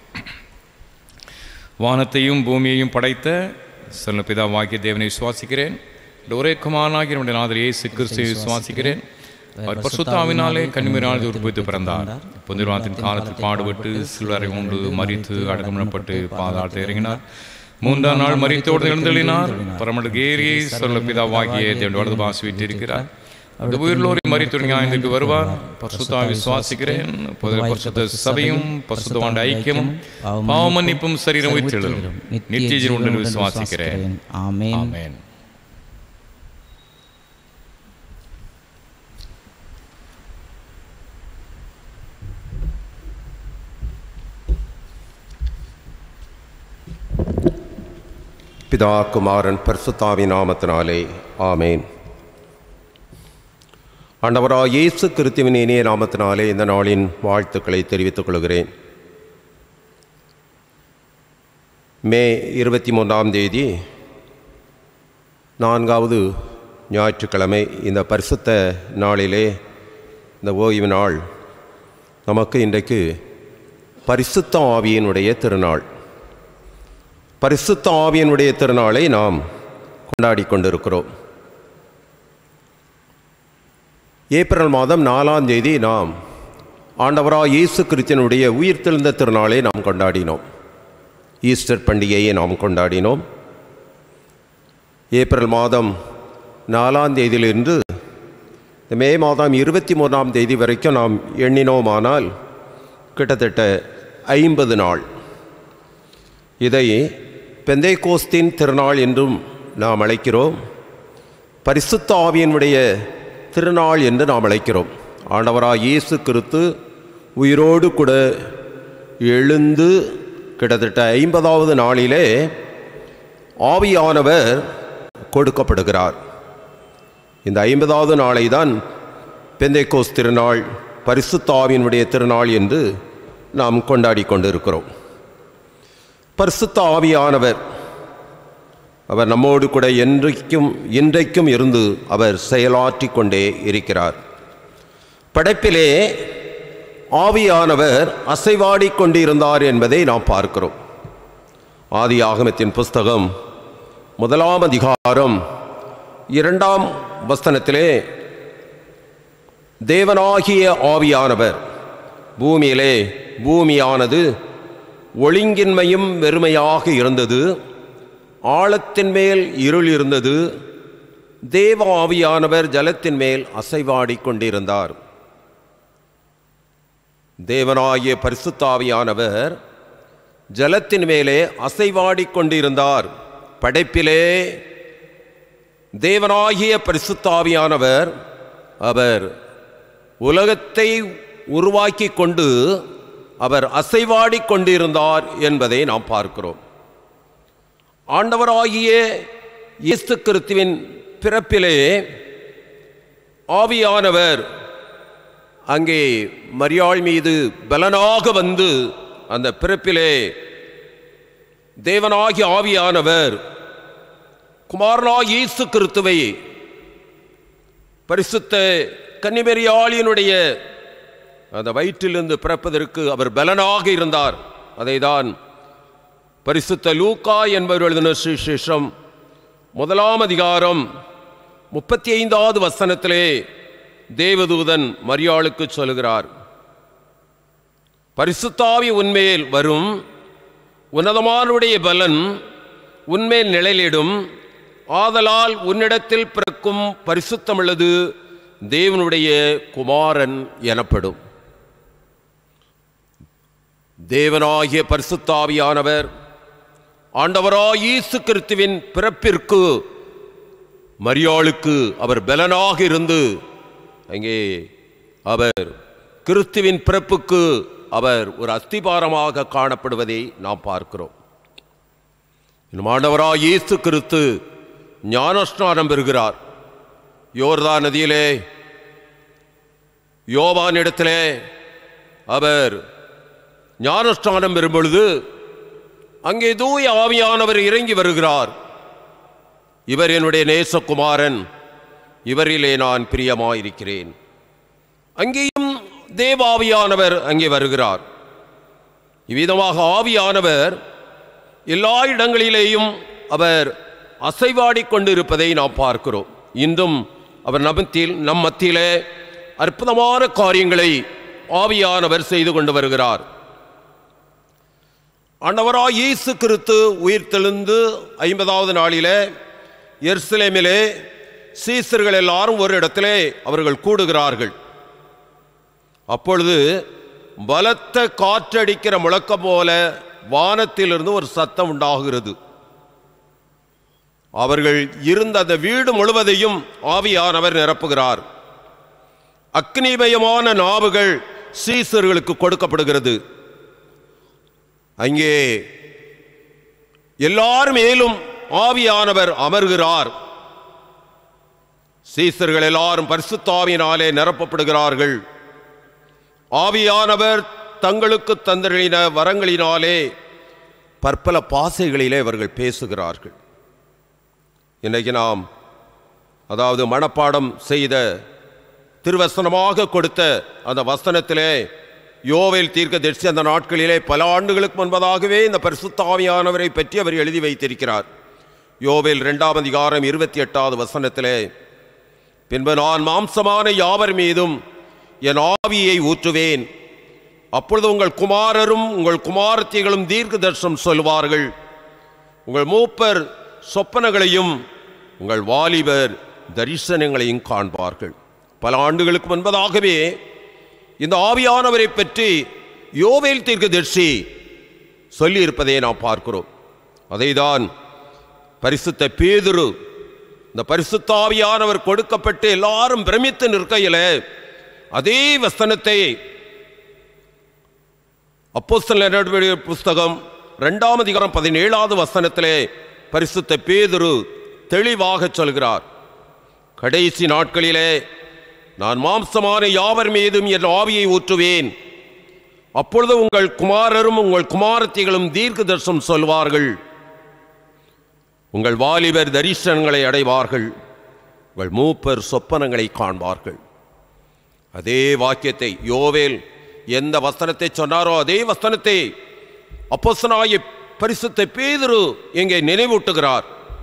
Speaker 1: வானத்தையும் பூமியையும் படைத்த சொல்ல பிதாவாகிய தேவனை விசுவாசிக்கிறேன் இந்த ஒரே குமாரனாகிய நம்முடைய நாதர் இயேசு கிறிஸ்துவை விசுவாசிக்கிறேன் அவர் பசுத்தாவினாலே கண்ணிமரால் உற்பத்தி பிறந்தார் பொதுவாத்தின் காலத்தில் பாடுபட்டு சில்வரை உண்டு மறித்து அடக்கமிடப்பட்டு பாதாளத்தை இறங்கினார் மூன்றாம் நாள் மறித்தோடு எழுந்தெழினார் பரமடு கேரியை சொல்ல பிதாவாகிய தேவன் வலது பாசி விட்டிருக்கிறார் அந்த உயிர்லோரை மறித்து ஞாயிற்றுக்கு வருவார் பசுத்தா விசுவாசிக்கிறேன் பொது பசுத்த சபையும் பசுத்தவாண்ட ஐக்கியமும் பாவ மன்னிப்பும் சரீரம் உயிர்த்தெழும் நித்திய ஜீவன் உண்டு விசுவாசிக்கிறேன்
Speaker 2: ஆமென்
Speaker 1: ஆமென்
Speaker 4: பிதா குமாரன் பரிசுத்தாவின் நாமத்தினாலே ஆமேன் ஆண்டவராக இயேசு கிறிஸ்துவின் இனிய நாமத்தினாலே இந்த நாளின் வாழ்த்துக்களை தெரிவித்துக் கொள்கிறேன் மே இருபத்தி மூன்றாம் தேதி நான்காவது ஞாயிற்றுக்கிழமை இந்த பரிசுத்த நாளிலே இந்த ஓய்வு நாள் நமக்கு இன்றைக்கு பரிசுத்த ஆவியினுடைய திருநாள் பரிசுத்த ஆவியனுடைய திருநாளை நாம் கொண்டாடி கொண்டிருக்கிறோம் ஏப்ரல் மாதம் நாலாம் தேதி நாம் ஆண்டவராக இயேசு கிறிஸ்தனுடைய உயிர்த்தெழுந்த திருநாளை நாம் கொண்டாடினோம் ஈஸ்டர் பண்டிகையை நாம் கொண்டாடினோம் ஏப்ரல் மாதம் நாலாம் தேதியிலிருந்து இந்த மே மாதம் இருபத்தி மூணாம் தேதி வரைக்கும் நாம் எண்ணினோமானால் கிட்டத்தட்ட ஐம்பது நாள் இதை பெந்தைகோஸ்தின் திருநாள் என்றும் நாம் அழைக்கிறோம் பரிசுத்த ஆவியனுடைய திருநாள் என்று நாம் அழைக்கிறோம் ஆண்டவராக இயேசு கிறிஸ்து உயிரோடு கூட எழுந்து கிட்டத்தட்ட ஐம்பதாவது நாளிலே ஆவியானவர் கொடுக்கப்படுகிறார் இந்த ஐம்பதாவது நாளை தான் பெந்தைகோஸ் திருநாள் பரிசுத்த ஆவியினுடைய திருநாள் என்று நாம் கொண்டாடி கொண்டிருக்கிறோம் பரிசுத்த ஆவியானவர் அவர் நம்மோடு கூட என்றைக்கும் இன்றைக்கும் இருந்து அவர் செயலாற்றி கொண்டே இருக்கிறார் படைப்பிலே ஆவியானவர் அசைவாடி கொண்டிருந்தார் என்பதை நாம் பார்க்கிறோம் ஆதி ஆகமத்தின் புஸ்தகம் முதலாம் அதிகாரம் இரண்டாம் வசனத்திலே தேவனாகிய ஆவியானவர் பூமியிலே பூமியானது ஒழுங்கின்மையும் வெறுமையாக இருந்தது ஆழத்தின் மேல் இருள் இருந்தது தேவ ஆவியானவர் ஜலத்தின் மேல் அசைவாடி கொண்டிருந்தார் தேவனாகிய பரிசுத்தாவியானவர் ஜலத்தின் மேலே அசைவாடி கொண்டிருந்தார் படைப்பிலே தேவனாகிய பரிசுத்தாவியானவர் அவர் உலகத்தை உருவாக்கி கொண்டு அவர் அசைவாடி கொண்டிருந்தார் என்பதை நாம் பார்க்கிறோம் ஆண்டவராகிய இயேசு கிறிஸ்துவின் பிறப்பிலே ஆவியானவர் அங்கே மரியாள் மீது பலனாக வந்து அந்த பிறப்பிலே தேவனாகிய ஆவியானவர் குமாரனாகிய இயேசு கிறிஸ்துவை பரிசுத்த கன்னிமரியாளினுடைய அந்த வயிற்றிலிருந்து பிறப்பதற்கு அவர் பலனாக இருந்தார் அதைதான் பரிசுத்த லூக்கா என்பவர் எழுதின சுவிசேஷம் முதலாம் அதிகாரம் முப்பத்தி ஐந்தாவது வசனத்திலே தேவதூதன் மரியாளுக்கு சொல்கிறார் பரிசுத்தாவி உன்மேல் வரும் உன்னதமானுடைய பலன் உன்மேல் நிழலிடும் ஆதலால் உன்னிடத்தில் பிறக்கும் பரிசுத்தமுள்ளது தேவனுடைய குமாரன் எனப்படும் தேவனாகிய பரிசுத்தாவியானவர் ஆண்டவராய் இயேசு கிறிஸ்துவின் பிறப்பிற்கு மரியாளுக்கு அவர் பலனாக இருந்து அங்கே அவர் கிறிஸ்துவின் பிறப்புக்கு அவர் ஒரு அஸ்திபாரமாக காணப்படுவதை நாம் பார்க்கிறோம் இன்னும் ஆண்டவராய் இயேசு கிறிஸ்து ஞானஸ்நானம் பெறுகிறார் யோர்தான் நதியிலே யோவானிடத்திலே அவர் ஞானஸ்நானம் பெறும் பொழுது அங்கே தூய ஆவியானவர் இறங்கி வருகிறார் இவர் என்னுடைய நேசகுமாரன் இவரிலே நான் பிரியமாயிருக்கிறேன் அங்கேயும் தேவாவியானவர் அங்கே வருகிறார் இவ்விதமாக ஆவியானவர் எல்லா இடங்களிலேயும் அவர் அசைவாடிக் கொண்டிருப்பதை நாம் பார்க்கிறோம் இன்றும் அவர் நமத்தில் நம் மத்தியிலே அற்புதமான காரியங்களை ஆவியானவர் செய்து கொண்டு வருகிறார் ஆண்டவராய் இயேசு கிறிஸ்து உயிர்த்தெழுந்து ஐம்பதாவது நாளிலே எருசலேமிலே சீசர்கள் எல்லாரும் ஒரு இடத்திலே அவர்கள் கூடுகிறார்கள் அப்பொழுது பலத்த காற்றடிக்கிற முழக்கம் போல வானத்திலிருந்து ஒரு சத்தம் உண்டாகிறது அவர்கள் இருந்த அந்த வீடு முழுவதையும் ஆவியானவர் நிரப்புகிறார் அக்னிமயமான நாவுகள் சீசர்களுக்கு கொடுக்கப்படுகிறது அங்கே எல்லார் மேலும் ஆவியானவர் அமர்கிறார் சீசர்கள் எல்லாரும் பரிசுத்தாவியினாலே நிரப்பப்படுகிறார்கள் ஆவியானவர் தங்களுக்கு தந்தளின வரங்களினாலே பற்பல பாசைகளிலே அவர்கள் பேசுகிறார்கள் இன்றைக்கு நாம் அதாவது மனப்பாடம் செய்த திருவசனமாக கொடுத்த அந்த வசனத்திலே யோவேல் தீர்க்க தரிசி அந்த நாட்களிலே பல ஆண்டுகளுக்கு முன்பதாகவே இந்த பரிசுத்தாவியானவரை பற்றி அவர் எழுதி வைத்திருக்கிறார் யோவேல் இரண்டாம் அதிகாரம் இருபத்தி எட்டாவது வசனத்திலே பின்பு நான் மாம்சமான யாவர் மீதும் என் ஆவியை ஊற்றுவேன் அப்பொழுது உங்கள் குமாரரும் உங்கள் குமாரத்திகளும் தீர்க்க தரிசனம் சொல்வார்கள் உங்கள் மூப்பர் சொப்பனங்களையும் உங்கள் வாலிபர் தரிசனங்களையும் காண்பார்கள் பல ஆண்டுகளுக்கு முன்பதாகவே இந்த ஆவியானவரை பற்றி யோவேல் தீர்க்கதரிசி சொல்லியிருப்பதை நாம் பார்க்கிறோம் அதைதான் பரிசுத்த பேதுரு இந்த பரிசுத்த ஆவியானவர் கொடுக்கப்பட்டு எல்லாரும் பிரமித்து நிற்கையில் அதே வசனத்தை அப்போஸ்தல நடவடிக்கை புஸ்தகம் ரெண்டாம் அதிகாரம் பதினேழாவது வசனத்திலே பரிசுத்த பேதுரு தெளிவாக சொல்கிறார் கடைசி நாட்களிலே நான் மாம்சமான யாவர் மீதும் என் ஆவியை ஊற்றுவேன் அப்பொழுது உங்கள் குமாரரும் உங்கள் குமாரத்திகளும் தீர்க்க தரிசனம் சொல்வார்கள் உங்கள் வாலிபர் தரிசனங்களை அடைவார்கள் உங்கள் மூப்பர் சொப்பனங்களை காண்பார்கள் அதே வாக்கியத்தை யோவேல் எந்த வசனத்தை சொன்னாரோ அதே வசனத்தை அப்போசனாய பரிசுத்த பேதுரு இங்கே நினைவூட்டுகிறார்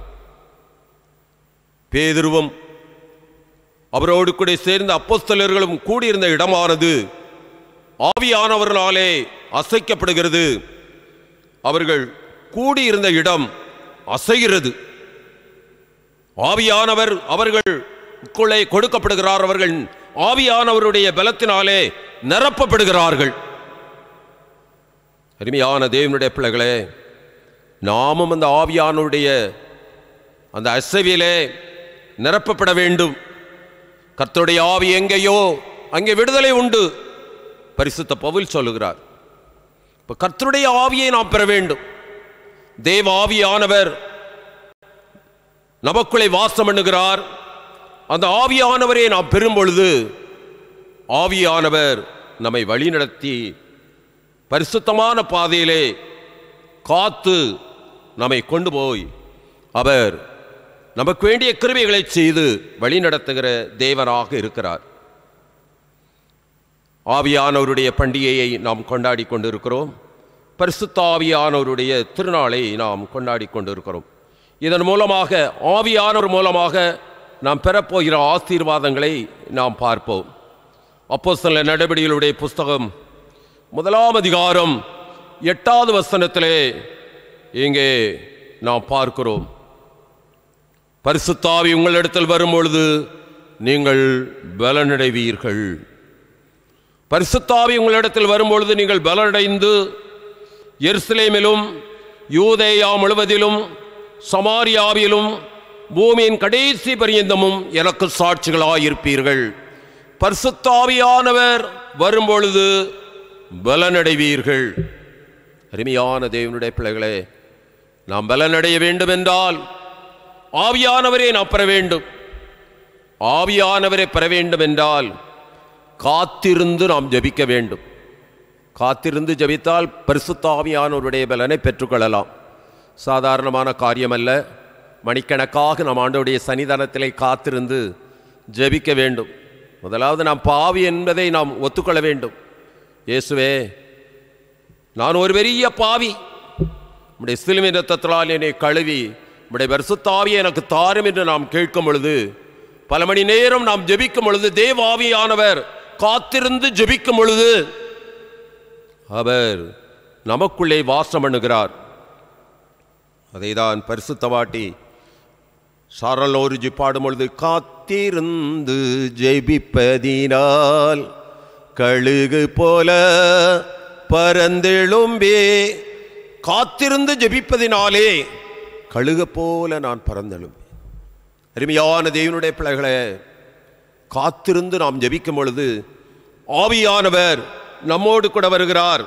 Speaker 4: பேதுருவும் அவரோடு கூட சேர்ந்த அப்போஸ்தலர்களும் கூடியிருந்த இடமானது ஆவியானவர்களாலே அசைக்கப்படுகிறது அவர்கள் கூடியிருந்த இடம் அசைகிறது ஆவியானவர் அவர்களுக்குள்ளே கொடுக்கப்படுகிறார் அவர்கள் ஆவியானவருடைய பலத்தினாலே நிரப்பப்படுகிறார்கள் அருமையான தேவனுடைய பிள்ளைகளே நாமும் அந்த ஆவியானுடைய அந்த அசைவிலே நிரப்பப்பட வேண்டும் கர்த்தருடைய ஆவி எங்கேயோ அங்கே விடுதலை உண்டு பரிசுத்த பவுல் சொல்லுகிறார் இப்போ கர்த்தருடைய ஆவியை நாம் பெற வேண்டும் தேவ ஆவியானவர் நமக்குள்ளே வாசம் பண்ணுகிறார் அந்த ஆவியானவரை நாம் பெறும் பொழுது ஆவியானவர் நம்மை வழிநடத்தி பரிசுத்தமான பாதையிலே காத்து நம்மை கொண்டு போய் அவர் நமக்கு வேண்டிய கிருபைகளை செய்து வழிநடத்துகிற தேவனாக இருக்கிறார் ஆவியானவருடைய பண்டிகையை நாம் கொண்டாடி கொண்டிருக்கிறோம் பரிசுத்த ஆவியானவருடைய திருநாளை நாம் கொண்டாடி கொண்டிருக்கிறோம் இதன் மூலமாக ஆவியானவர் மூலமாக நாம் பெறப்போகிற ஆசீர்வாதங்களை நாம் பார்ப்போம் அப்போ சில நடவடிக்கைகளுடைய புஸ்தகம் முதலாம் அதிகாரம் எட்டாவது வசனத்திலே இங்கே நாம் பார்க்கிறோம் பரிசுத்தாவி உங்களிடத்தில் வரும்பொழுது நீங்கள் பலனடைவீர்கள் பரிசுத்தாவி உங்களிடத்தில் வரும்பொழுது நீங்கள் பலனடைந்து எருசலேமிலும் யூதேயா முழுவதிலும் சமாரியாவிலும் பூமியின் கடைசி பரியந்தமும் எனக்கு சாட்சிகளாயிருப்பீர்கள் பரிசுத்தாவியானவர் வரும்பொழுது பலனடைவீர்கள் அருமையான தேவனுடைய பிள்ளைகளே நாம் பலனடைய வேண்டும் என்றால் ஆவியானவரே நாம் பெற வேண்டும் ஆவியானவரை பெற வேண்டும் என்றால் காத்திருந்து நாம் ஜெபிக்க வேண்டும் காத்திருந்து ஜெபித்தால் பரிசுத்தாவியானவருடைய பலனை பெற்றுக்கொள்ளலாம் சாதாரணமான காரியமல்ல மணிக்கணக்காக நாம் ஆண்டவருடைய சன்னிதானத்திலே காத்திருந்து ஜெபிக்க வேண்டும் முதலாவது நாம் பாவி என்பதை நாம் ஒத்துக்கொள்ள வேண்டும் இயேசுவே நான் ஒரு பெரிய பாவி உம்முடைய சிலுவை ரத்தத்தினால் என்னை கழுவி உம்முடைய பரிசுத்தாவியை எனக்கு தாரும் என்று நாம் கேட்கும் பொழுது பல மணி நேரம் நாம் ஜெபிக்கும் பொழுது தேவாவியானவர் காத்திருந்து ஜெபிக்கும் பொழுது அவர் நமக்குள்ளே வாசம் பண்ணுகிறார் அதைதான் பரிசுத்தவாட்டி சாரலோருஜி பாடும் பொழுது காத்திருந்து ஜெபிப்பதினால் கழுகு போல பரந்தெழும்பே காத்திருந்து ஜெபிப்பதினாலே கழுகு போல நான் பறந்தெழும்பேன் அருமையான தேவனுடைய பிள்ளைகளே காத்திருந்து நாம் ஜெபிக்கும் பொழுது ஆவியானவர் நம்மோடு கூட வருகிறார்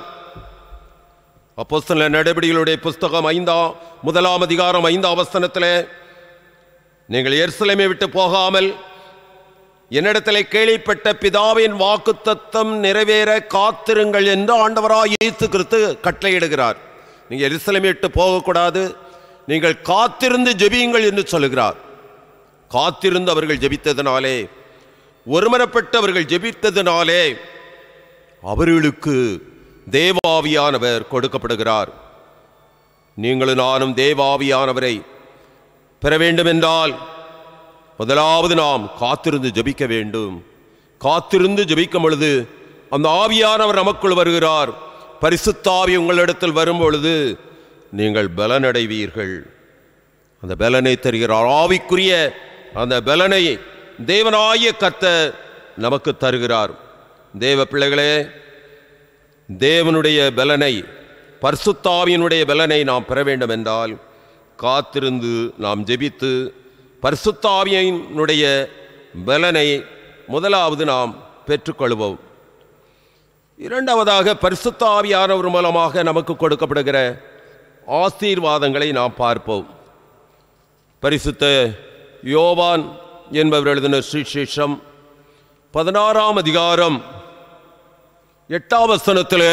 Speaker 4: அப்போ சில நடவடிக்கைகளுடைய புஸ்தகம் ஐந்தாம் முதலாம் அதிகாரம் ஐந்தாம் அவஸ்தனத்தில் நீங்கள் எருசலேமை விட்டு போகாமல் என்னிடத்தில் கேள்விப்பட்ட பிதாவின் வாக்குத்தத்தம் நிறைவேற காத்திருங்கள் என்று ஆண்டவராய் இயேசு கிறிஸ்து கட்டளையிடுகிறார் நீங்கள் எருசலேமை விட்டு போகக்கூடாது நீங்கள் காத்திருந்து ஜெபியுங்கள் என்று சொல்லுகிறார் காத்திருந்து அவர்கள் ஜெபித்ததினாலே ஒருமனப்பட்டு அவர்கள் ஜெபித்ததினாலே அவர்களுக்கு தேவாவியானவர் கொடுக்கப்படுகிறார் நீங்களும் நானும் தேவாவியானவரை பெற வேண்டும் என்றால் முதலாவது நாம் காத்திருந்து ஜெபிக்க வேண்டும் காத்திருந்து ஜெபிக்கும் பொழுது அந்த ஆவியானவர் நமக்குள் வருகிறார் பரிசுத்தாவி உங்களிடத்தில் வரும் பொழுது நீங்கள் பலனடைவீர்கள் அந்த பலனை தருகிறார் ஆவிக்குரிய அந்த பலனை தேவனாய கர்த்தர் நமக்கு தருகிறார் தேவ பிள்ளைகளே தேவனுடைய பலனை பரிசுத்தாவியினுடைய பலனை நாம் பெற வேண்டும் என்றால் காத்திருந்து நாம் ஜெபித்து பரிசுத்தாவியினுடைய பலனை முதலாவது நாம் பெற்றுக்கொள்வோம் இரண்டாவதாக பரிசுத்தாவியானவர் மூலமாக நமக்கு கொடுக்கப்படுகிற ஆசீர்வாதங்களை நாம் பார்ப்போம் பரிசுத்த யோவான் என்பவர் எழுதின சுவிசேஷம் பதினாறாம் அதிகாரம் எட்டாம் வசனத்திலே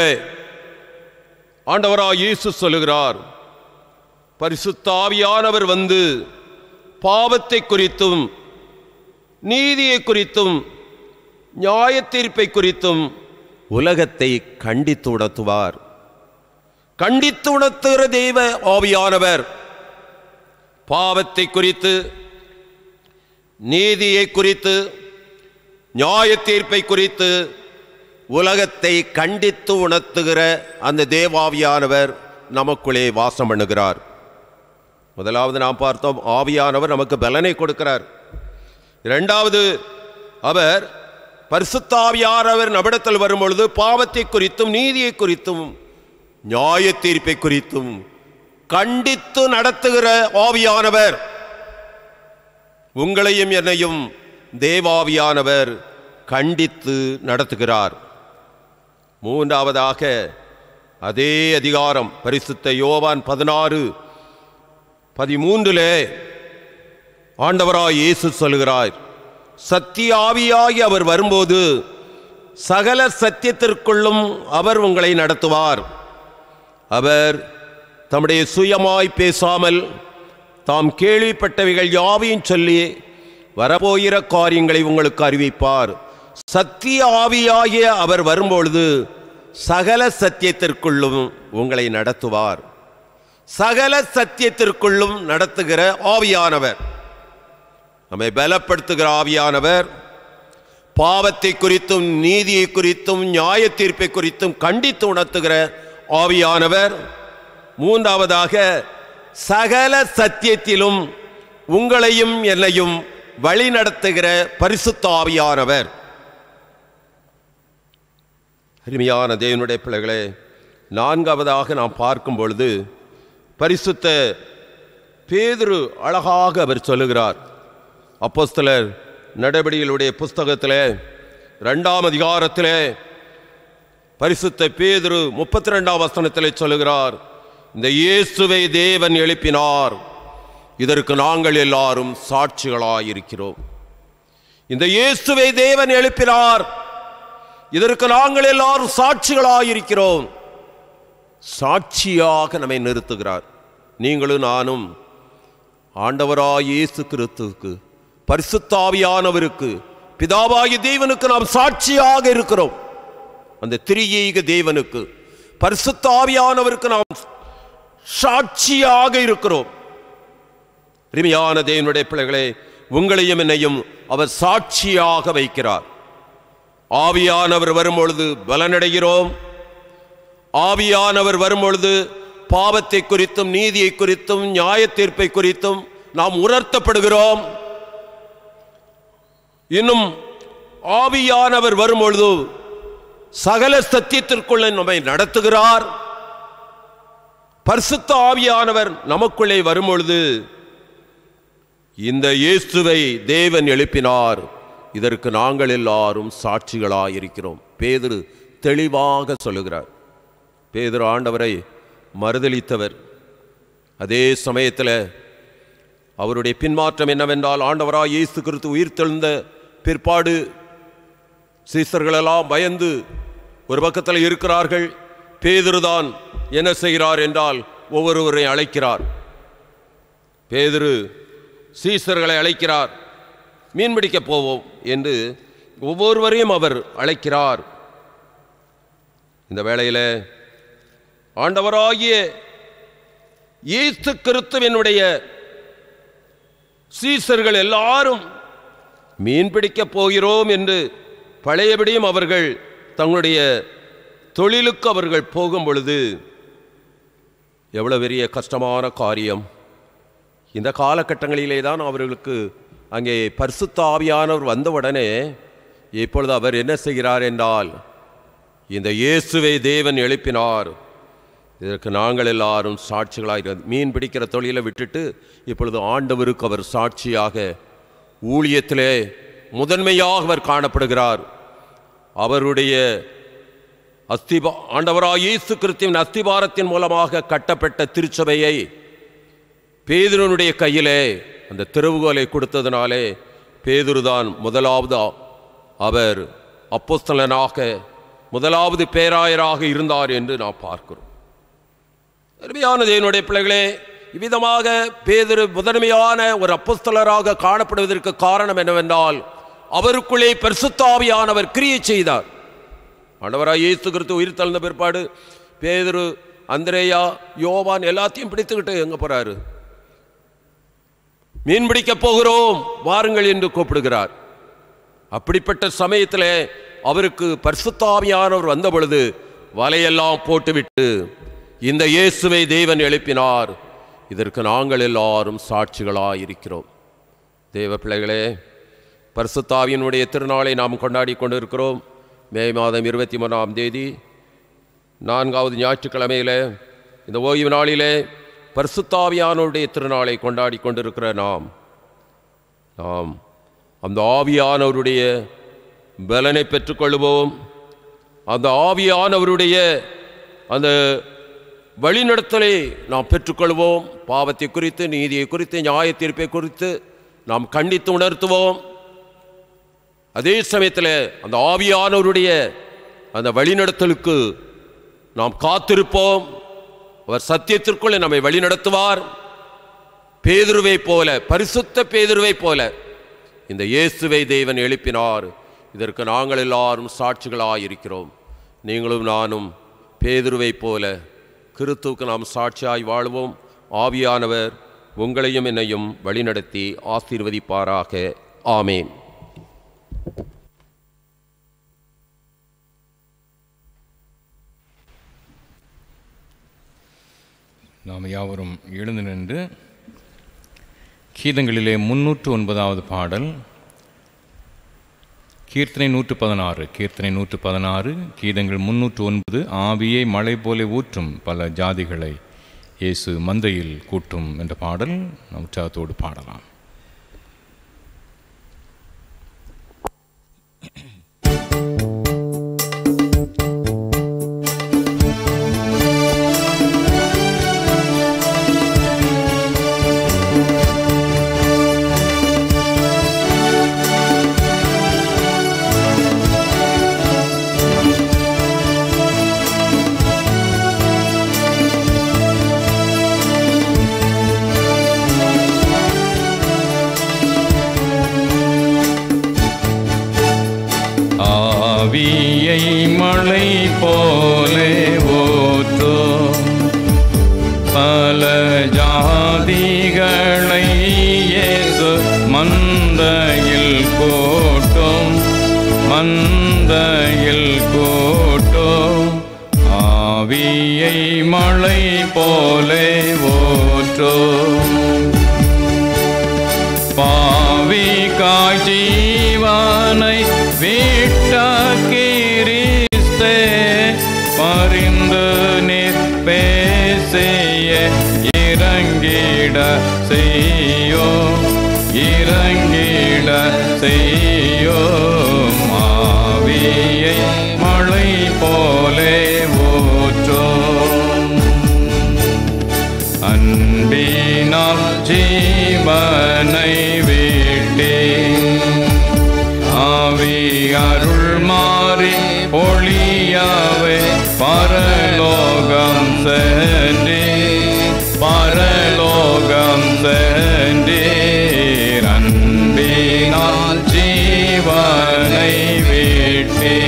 Speaker 4: ஆண்டவராய் இயேசு சொல்லுகிறார் பரிசுத்தாவியானவர் வந்து பாவத்தை குறித்தும் நீதியை குறித்தும் நியாயத்தீர்ப்பை குறித்தும் உலகத்தை கண்டித்து உணர்த்துவார் கண்டித்து உணர்த்துகிற தெய்வ ஆவியானவர் பாவத்தை குறித்து நீதியை குறித்து நியாயத்தீர்ப்பை குறித்து உலகத்தை கண்டித்து உணர்த்துகிற அந்த தேவாவியானவர் நமக்குள்ளே வாசம் பண்ணுகிறார் முதலாவது நாம் பார்த்தோம் ஆவியானவர் நமக்கு பலனை கொடுக்கிறார் இரண்டாவது அவர் பரிசுத்தாவியானவர் நம்மிடத்தில் வரும்பொழுது பாவத்தை குறித்தும் நீதியை குறித்தும் நியாய தீர்ப்பை குறித்தும் கண்டித்து நடத்துகிற ஆவியானவர் உங்களையும் என்னையும் தேவாவியானவர் கண்டித்து நடத்துகிறார் மூன்றாவதாக அதே அதிகாரம் பரிசுத்த யோவான் பதினாறு பதிமூன்றிலே ஆண்டவராய் இயேசு சொல்கிறார் சத்திய ஆவியாகி அவர் வரும்போது சகல சத்தியத்திற்குள்ளும் அவர் உங்களை நடத்துவார் அவர் தம்முடைய சுயமாய் பேசாமல் தாம் கேள்விப்பட்டவைகள் யாவையும் சொல்லி வரப்போகிற காரியங்களை உங்களுக்கு அறிவிப்பார் சத்திய ஆவியாகிய அவர் வரும்பொழுது சகல சத்தியத்திற்குள்ளும் உங்களை நடத்துவார் சகல சத்தியத்திற்குள்ளும் நடத்துகிற ஆவியானவர் நம்மை பலப்படுத்துகிற ஆவியானவர் பாவத்தை குறித்தும் நீதியை குறித்தும் நியாய தீர்ப்பை குறித்தும் கண்டித்து உணர்த்துகிற ஆவியானவர் மூன்றாவதாக சகல சத்தியத்திலும் உங்களையும் என்னையும் வழி நடத்துகிற பரிசுத்த ஆவியானவர் அருமையான தேவனுடைய பிள்ளைகளே நான்காவதாக நாம் பார்க்கும் பொழுது பரிசுத்த பேதுரு அழகாக அவர் சொல்லுகிறார் அப்போஸ்தலர் நடவடிக்கைகளுடைய புஸ்தகத்திலே ரெண்டாம் அதிகாரத்திலே பரிசுத்த பேதுரு முப்பத்தி ரெண்டாம் வசனத்திலே சொல்லுகிறார் இந்த இயேசுவை தேவன் எழுப்பினார் இதற்கு நாங்கள் எல்லாரும் சாட்சிகளாயிருக்கிறோம் இந்த இயேசுவை தேவன் எழுப்பினார் இதற்கு நாங்கள் எல்லாரும் சாட்சிகளாயிருக்கிறோம் சாட்சியாக நம்மை நிறுத்துகிறார் நீங்களும் நானும் ஆண்டவராய் இயேசு கிறிஸ்துவுக்கு பரிசுத்தாவியானவருக்கு பிதாவாகிய தேவனுக்கு நாம் சாட்சியாக இருக்கிறோம் அந்த திரியேக தேவனுக்கு பரிசுத்தாவியானவருக்கு நாம் சாட்சியாக இருக்கிறோம் அருமையான தேவனுடைய பிள்ளைகளே உங்களையும் என்னையும் அவர் சாட்சியாக வைக்கிறார் ஆவியானவர் வரும்பொழுது பலனடைகிறோம் ஆவியானவர் வரும்பொழுது பாவத்தை குறித்தும் நீதியை குறித்தும் நியாய தீர்ப்பை குறித்தும் நாம் உணர்த்தப்படுகிறோம் இன்னும் ஆவியானவர் வரும்பொழுது சகல சத்தியத்திற்குள்ள நம்மை நடத்துகிறார் பரிசுத்த ஆவியானவர் நமக்குள்ளே வரும்பொழுது இந்த இயேசுவை தேவன் எழுப்பினார் இதற்கு நாங்கள் எல்லாரும் சாட்சிகளாயிருக்கிறோம் பேதுரு தெளிவாக சொல்லுகிறார் பேதுரு ஆண்டவரை மறுதலித்தவர் அதே சமயத்தில் அவருடைய பின்மாற்றம் என்னவென்றால் ஆண்டவராய் இயேசு கிறிஸ்து உயிர்த்தெழுந்த பிற்பாடு சீசர்களெல்லாம் பயந்து ஒரு பக்கத்தில் இருக்கிறார்கள் பேதுருதான் என்ன செய்கிறார் என்றால் ஒவ்வொருவரையும் அழைக்கிறார் பேதுரு சீசர்களை அழைக்கிறார் மீன்பிடிக்க போவோம் என்று ஒவ்வொருவரையும் அவர் அழைக்கிறார் இந்த வேளையில் ஆண்டவராகிய இயேசு கிறிஸ்துவினுடைய சீசர்கள் எல்லாரும் மீன்பிடிக்க போகிறோம் என்று பழையபடியும் அவர்கள் தங்களுடைய தொழிலுக்கு அவர்கள் போகும் பொழுது எவ்வளவு பெரிய கஷ்டமான காரியம் இந்த காலகட்டங்களிலே தான் அவர்களுக்கு அங்கே பரிசுத்த ஆவியானவர் வந்தவுடனே இப்பொழுது அவர் என்ன செய்கிறார் என்றால் இந்த இயேசுவை தேவன் எழுப்பினார் இதற்கு நாங்கள் எல்லாரும் சாட்சிகளாக மீன் பிடிக்கிற தொழிலை விட்டுட்டு இப்பொழுது ஆண்டவருக்கு அவர் சாட்சியாக ஊழியத்திலே முதன்மையாக அவர் காணப்படுகிறார் அவருடைய அஸ்திபா ஆண்டவராக இயேசு கிறிஸ்துவின் அஸ்திபாரத்தின் மூலமாக கட்டப்பட்ட திருச்சபையை பேதுருனுடைய கையிலே அந்த திறவுகோலை கொடுத்ததினாலே பேதுருதான் முதலாவது அவர் அப்போஸ்தலனாக முதலாவது பேராயராக இருந்தார் என்று நாம் பார்க்கிறோம் அருமையான தேவனுடைய பிள்ளைகளே இவ்விதமாக பேதுரு முதன்மையான ஒரு அப்போஸ்தலராக காணப்படுவதற்கு காரணம் என்னவென்றால் அவருக்குள்ளே பரிசுத்தாவியானவர் கிரியை செய்தார் ஆண்டவராக இயேசு கிறிஸ்து உயிர் தழுந்த பிற்பாடு பேதுரு அந்திரேயா யோவான் எல்லாத்தையும் பிடித்துக்கிட்டு எங்கே போறாரு மீன் பிடிக்க போகிறோம் வாருங்கள் என்று கூப்பிடுகிறார் அப்படிப்பட்ட சமயத்தில் அவருக்கு பரிசுத்தாவியானவர் வந்த பொழுது வலையெல்லாம் போட்டுவிட்டு இந்த இயேசுவை தேவன் எழுப்பினார் இதற்கு நாங்கள் எல்லாரும் சாட்சிகளாக இருக்கிறோம் தேவ பிள்ளைகளே பரிசுத்தாவியினுடைய திருநாளை நாம் கொண்டாடி கொண்டிருக்கிறோம் மே மாதம் இருபத்தி மூணாம் தேதி நான்காவது ஞாயிற்றுக்கிழமையில இந்த ஓய்வு நாளிலே பரிசுத்தாவியானுடைய திருநாளை கொண்டாடி கொண்டிருக்கிற நாம் நாம் அந்த ஆவியானவருடைய பலனை பெற்றுக்கொள்வோம் அந்த ஆவியானவருடைய அந்த வழிநடத்தலை நாம் பெற்றுக்கொள்வோம் பாவத்தை குறித்து நீதியை குறித்து நியாய தீர்ப்பை குறித்து நாம் கண்டித்து உணர்த்துவோம் அதே சமயத்தில் அந்த ஆவியானவருடைய அந்த வழிநடத்தலுக்கு நாம் காத்திருப்போம் அவர் சத்தியத்திற்குள்ளே நம்மை வழிநடத்துவார் பேதுருவை போல பரிசுத்த பேதுருவை போல இந்த இயேசுவை தேவன் எழுப்பினார் இதற்கு நாங்கள் எல்லாரும் சாட்சிகளாக இருக்கிறோம் நீங்களும் நானும் பேதுருவை போல கிறித்துவுக்கு நாம் சாட்சியாய் வாழ்வோம் ஆவியானவர் உங்களையும் என்னையும் வழிநடத்தி ஆசீர்வதிப்பாராக ஆமேன்
Speaker 1: நாம் யாவரும் எழுந்து நின்று கீதங்களிலே முன்னூற்று ஒன்பதாவது பாடல் கீர்த்தனை நூற்று பதினாறு கீர்த்தனை நூற்று பதினாறு கீதங்கள் முன்னூற்று ஒன்பது ஆவியை மழை போல ஊற்றும் பல ஜாதிகளை இயேசு மந்தையில் கூட்டும் என்ற பாடல் நாம் உற்சாகத்தோடு பாடலாம் ஆவியை மழை போலே ஊற்றும் பல ஜாதிகளை இயேசு மந்தையில் கூட்டும் மந்தையில் கூட்டும் ஆவியை மழை போலே ஊற்றும் பாவி காஜீவானை விட்ட கிறிஸ்தே பரிந்து நீர் பேசிய இறங்கிட செய்யோ இறங்கிட செய்யோ மாவியை மழை போலே ஊற்றும் அன்பினால் ஜீவனை விட்டே ஆவி அருள் மாறி ஒளியாவே பரலோகம் சென்றே பரலோகம் சென்றீர் அன்பினால் ஜீவனை விட்டே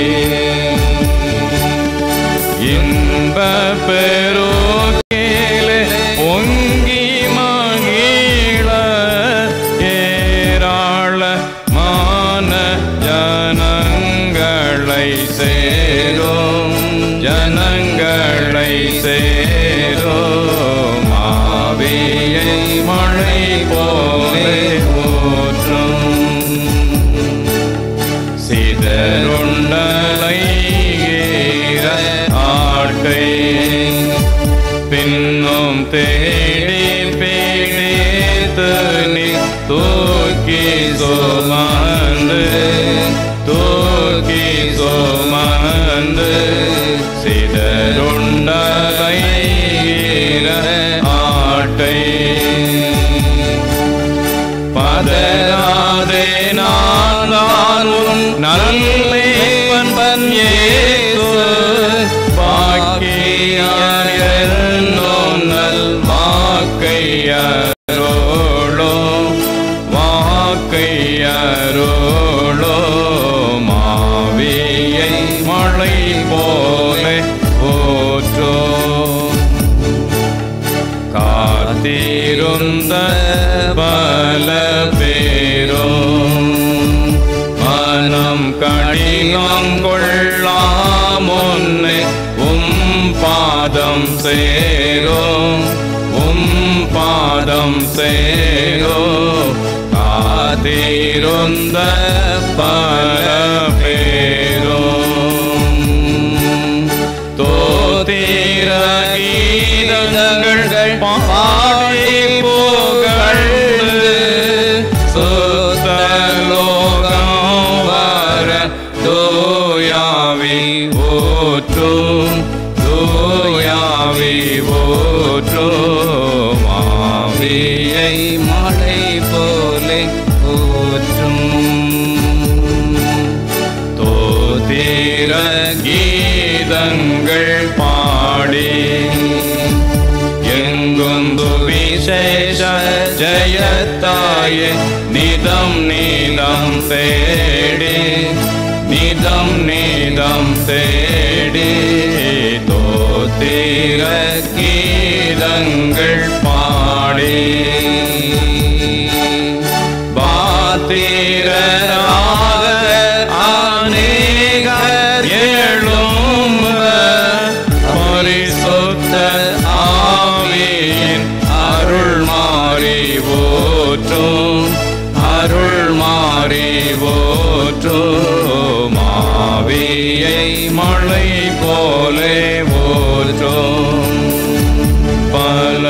Speaker 1: இன்ப பெருக்கேலே பொங்கி மகிழ ஏராளமான ஜனங்களை சேரும் ஜனங்களை சேரும் ஆவியை மழை போலே ஊற்றும் சிதறுண்டலைகிற ஆட்டை பின்னும் தேடி பிடித்து நீ தூக்கி சுமந்து தூக்கி சுமந்து சிதறுண்டலைகிற ஆட்டை பதராதே நான் தான் உன் நல்லேவன் பன் ஏசு பாக்கியார் என்னோ நல் வாக்கையரோளோ வாக்கையரோளோ மாவியை மழை போலே போற்றோ காத்திருந்த பல பேரும் மனம் கடினம் கொள்ளாமொன்னை உம் பாதம் சேரும் உம் பாதம் சேரோ காத்திருந்த பல பேரும் தோத்திர கீதங்கள் பாடி புகழ்ந்து சுத்தலோகம் வர தூயாவி ஊற்றும் தூயாவி ஊற்றும் ஆவியை
Speaker 2: மழை போலே ஊற்றும்
Speaker 1: ಗೀತಂಗಳ್ ಪಾಡಿ ಎಂದೊಂದು ವಿಶೇಷ ಜಯತಾಯೆ ನಿದಂ ನೀದಂ ತೇಡಿ ನಿದಂ ನೀದಂ ತೇಡಿ தோத்திர கீதங்கள் பாடி பாத்திரராக அநேகர் எழும்ப பரிசுத்த ஆவியின் அருள் மாறி போற்றும் அருள் மாறி போற்றும் ஆவியை மழை போலே போற்றும் பல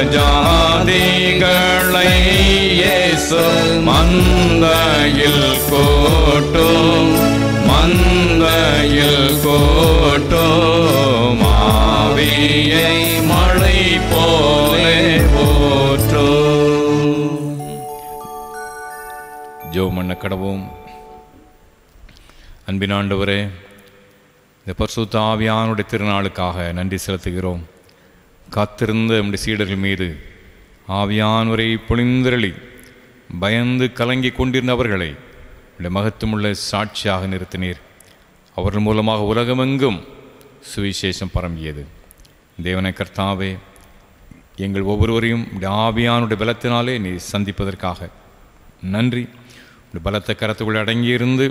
Speaker 1: ஜாதிகளை இயேசு மந்தையில் கோட்டும் மந்தையில் கோட்டும் ஆவியை மழை போலே போற்றும் ஜோ மண்ண கடவும் அன்பின் ஆண்டவரே இந்த பரிசுத்த ஆவியானுடைய திருநாளுக்காக நன்றி செலுத்துகிறோம் காத்திருந்த நம்முடைய சீடர்கள் மீது ஆவியானவரை பொழிந்தரளி பயந்து கலங்கி கொண்டிருந்தவர்களை உடைய மகத்துவமுள்ள சாட்சியாக நிறுத்தினீர் அவர்கள் மூலமாக உலகமெங்கும் சுவிசேஷம் பரம்பியது தேவனை கர்த்தாவே எங்கள் ஒவ்வொருவரையும் உடைய ஆவியானுடைய பலத்தினாலே நீ சந்திப்பதற்காக நன்றி உடைய பலத்த கரத்துக்குள் அடங்கியிருந்து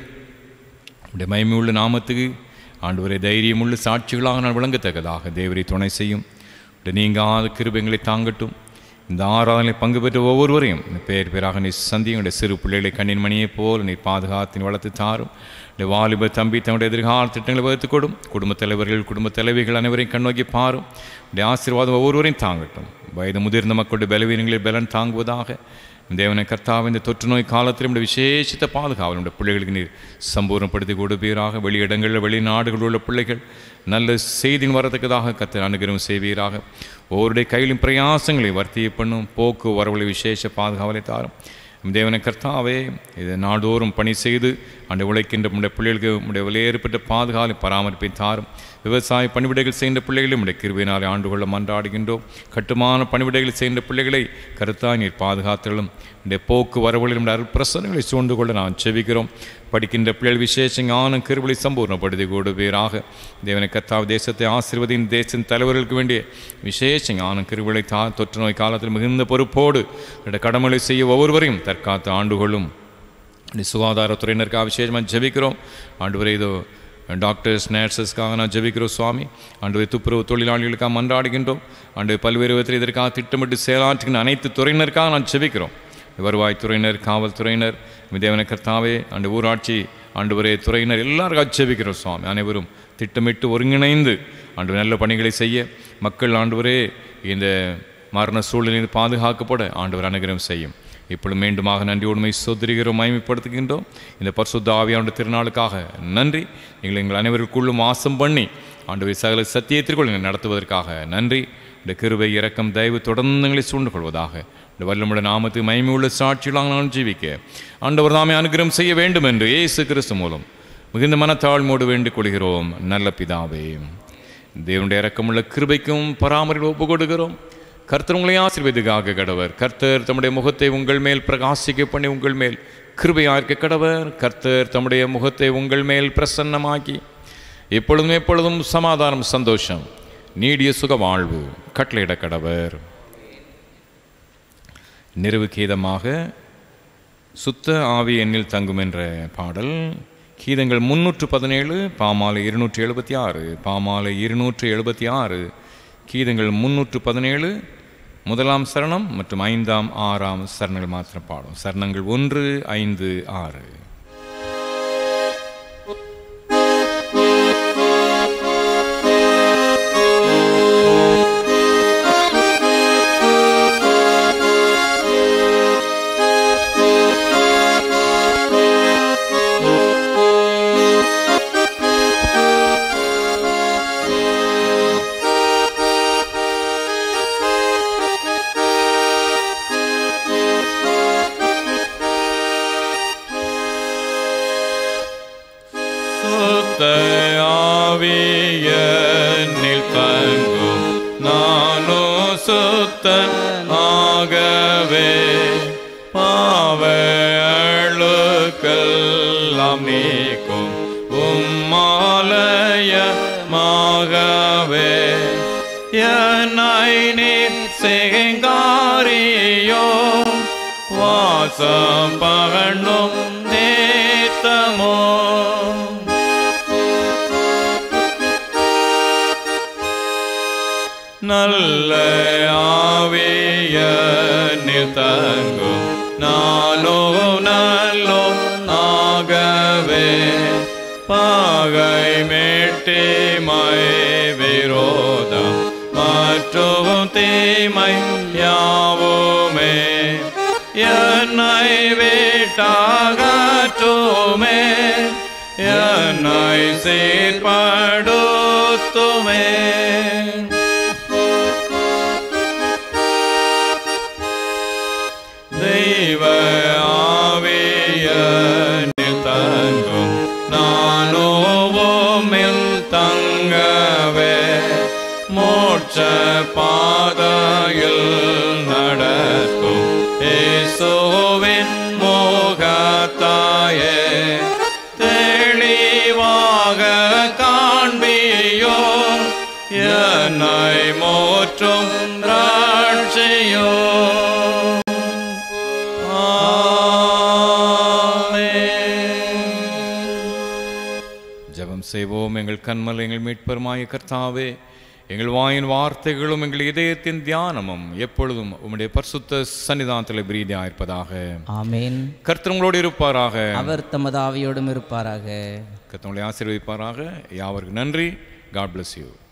Speaker 1: உடைய மகிமையுள்ள நாமத்துக்கு ஆண்டவரை தைரியமுள்ள சாட்சிகளாக நான் விளங்கத்தக்கதாக தேவரை துணை செய்யும் உடைய நீங்காத கிருபைகளை தாங்கட்டும் இந்த ஆராதனை பங்கு பெற்ற ஒவ்வொருவரையும் இந்த பேர் பேராக நீ சந்தியும் உடைய சிறு பிள்ளைகளை கண்ணின் மணியைப் போல் நீ பாதுகாத்து வளர்த்து தாரும் இந்த வாலிப தம்பி தன்னுடைய எதிர்கால திட்டங்களை வகுத்துக் கொடும் குடும்பத் தலைவர்கள் குடும்பத் தலைவிகள் அனைவரையும் கண்ணோக்கி பாரும் உடைய ஆசீர்வாதம் ஒவ்வொருவரையும் தாங்கட்டும் வயது முதிர்ந்த மக்களுடைய பலவீனங்களை பலன் தாங்குவதாக தேவனை கர்த்தாவை இந்த தொற்று நோய் காலத்தில் நம்முடைய விசேஷித்த பாதுகாவல் நம்முடைய பிள்ளைகளுக்கு நீர் சம்பூர்ணப்படுத்தி கொடுப்பீராக வெளியிடங்களில் வெளிநாடுகளில் உள்ள பிள்ளைகள் நல்ல செய்தியின் வரத்தக்கதாக கத்த அனுகிரகம் செய்வீராக ஒவ்வொருடைய கையிலும் பிரயாசங்களை வர்த்திய பண்ணும் போக்கு வரவுகளை விசேஷ பாதுகாவலை தாரும் தேவனை கர்த்தாவே இதை நாடோறும் பணி செய்து அண்டை உழைக்கின்ற நம்முடைய பிள்ளைகளுக்கு நம்முடைய விலையேற்பட்ட பாதுகாலை பராமரிப்பை தாரும் விவசாய பணிவிடைகள் செய்கின்ற பிள்ளைகளை நம்முடைய கிருவினாலே ஆண்டு கொள்ள மன்றாடுகின்றோம் கட்டுமான பணிவிடைகள் செய்கின்ற பிள்ளைகளை கருத்தாய் நீர் பாதுகாத்தலும் இந்த போக்கு வரவுகளில் நம்முடைய அருட்பிரசனங்களை சூழ்ந்து கொள்ள நான் செவிக்கிறோம் படிக்கின்ற பிள்ளைகள் விசேஷ ஞானம் கிருபலை சம்பூர்ணப்படுத்தி கொடுப்பீராக தேவனை கர்த்தாവ് தேசத்தை ஆசீர்வதியின் தேசத்தின் தலைவர்களுக்கு வேண்டிய விசேஷ ஞானம் கிருபலை தா தொற்று நோய் காலத்தில் மிகுந்த பொறுப்போடு இந்த கடமைகளை செய்ய ஒவ்வொருவரையும் தற்காத்து ஆண்டுகொள்ளும் இந்த சுகாதாரத்துறையினருக்காக விசேஷமாக ஜெபிக்கிறோம் ஆண்டு வரை இதோ டாக்டர்ஸ் நர்சஸ்க்காக நான் ஜெபிக்கிறோம் சுவாமி ஆண்டு துப்புரவு தொழிலாளிகளுக்காக மன்றாடுகின்றோம் ஆண்டு பல்வேறு விதத்தில் இதற்காக திட்டமிட்டு செயலாற்றுகின்ற அனைத்து துறையினருக்காக நான் ஜெபிக்கிறோம் வருவாய்த்துறையினர் காவல்துறையினர் தேவன கர்த்தாவே ஆண்டு ஊராட்சி ஆண்டு ஒரே துறையினர் எல்லாருக்கும் ஜெபிக்கிறோம் சுவாமி அனைவரும் திட்டமிட்டு ஒருங்கிணைந்து ஆண்டு நல்ல பணிகளை செய்ய மக்கள் ஆண்டவரே இந்த மரண சூழ்நிலையில் பாதுகாக்கப்பட ஆண்டவர் அனுகிரகம் செய்யும் இப்பொழுது மீண்டுமாக நன்றி உண்மை சோதரிகிறோம் மயமைப்படுத்துகின்றோம் இந்த பரிசுத்த ஆவியாண்டு திருநாளுக்காக நன்றி நீங்கள் எங்கள் அனைவருக்குள்ளும் வாசம் பண்ணி ஆண்டவர் சகல சத்தியத்திற்குள் எங்களை நடத்துவதற்காக நன்றி இந்த கிருபை இரக்கம் தயவு தொடர்ந்து எங்களை சூழ்ந்து கொள்வதாக இந்த வல்லமுடைய நாமத்து மகிமை உள்ள சாட்சிகளாக நான் ஜீவிக்க ஆண்டவர் தாமே அனுகிரகம் செய்ய வேண்டும் என்று இயேசு கிறிஸ்து மூலம் மிகுந்த மனத்தாழ்மோடு வேண்டிக் கொள்கிறோம் நல்ல பிதாவே தேவனுடைய இரக்கமுள்ள கிருபைக்கும் பராமரிப்பு ஒப்பு கொடுக்கிறோம் கர்த்தர் உங்களை ஆசீர்வதிக்காக கடவர் கர்த்தர் தம்முடைய முகத்தை உங்கள் மேல் பிரகாசிக்க பண்ணி உங்கள் மேல் கிருபையார்க்க கடவர் கர்த்தர் தம்முடைய முகத்தை உங்கள் மேல் பிரசன்னமாக்கி எப்பொழுதும் எப்பொழுதும் சமாதானம் சந்தோஷம் நீடிய சுக வாழ்வு கட்டளையிட கடவர் நிறைவு கீதமாக சுத்த ஆவி எண்ணில் தங்கும் என்ற பாடல் கீதங்கள் முன்னூற்று பதினேழு பாமாலை இருநூற்றி எழுபத்தி ஆறு பாமாலை இருநூற்றி எழுபத்தி ஆறு கீதங்கள் முன்னூற்று பதினேழு முதலாம் சரணம் மற்றும் ஐந்தாம் ஆறாம் சரணங்கள் மாத்திரம் பாடும் சரணங்கள் ஒன்று ஐந்து ஆறு
Speaker 5: ஆ
Speaker 1: ஆவியனில் தங்கும் நானோ சுத்தன் ஆகவே பாவ அழுக்கெல்லாம் நீக்கும் உம்மாலயமாகவே என்னை நீர் செங்காரியோ வாசம் பகணும் நேத்தமோ நல்ல ஆவியனில் தங்கும் நானோ நல்லோ ஆகவே பாகை மேட்டிமை விரோதம் மற்றும் தீமை யாவுமே என்னை வீட்டாகற்றுமே என்னை சீர்படுத்துமே தெய்வ ஆவியனில் தங்கும் நானோவோமில் தங்கவே மோட்ச பாதையில் நடத்தும் இயேசுவின் மோகத்தாயே தெளிவாக காண்பியோ என்னை மோற்றும் ராட்சியோ ஜெபம் செய்வோம் எங்கள் கண்மல் எங்கள் மீட்பெருமாய கர்த்தாவே எங்கள் வாயின் வார்த்தைகளும் எங்கள் இதயத்தின் தியானமும் எப்பொழுதும் உம்முடைய பரிசுத்த சன்னிதானத்தில் பிரீதியாக இருப்பதாக
Speaker 2: ஆமேன்
Speaker 1: கர்த்தர் உங்களோடு இருப்பாராக
Speaker 2: அவர் தமது ஆவியோடும் இருப்பாராக
Speaker 1: கர்த்தர் உங்களை ஆசீர்வதிப்பாராக யாவருக்கு நன்றி காட் bless யூ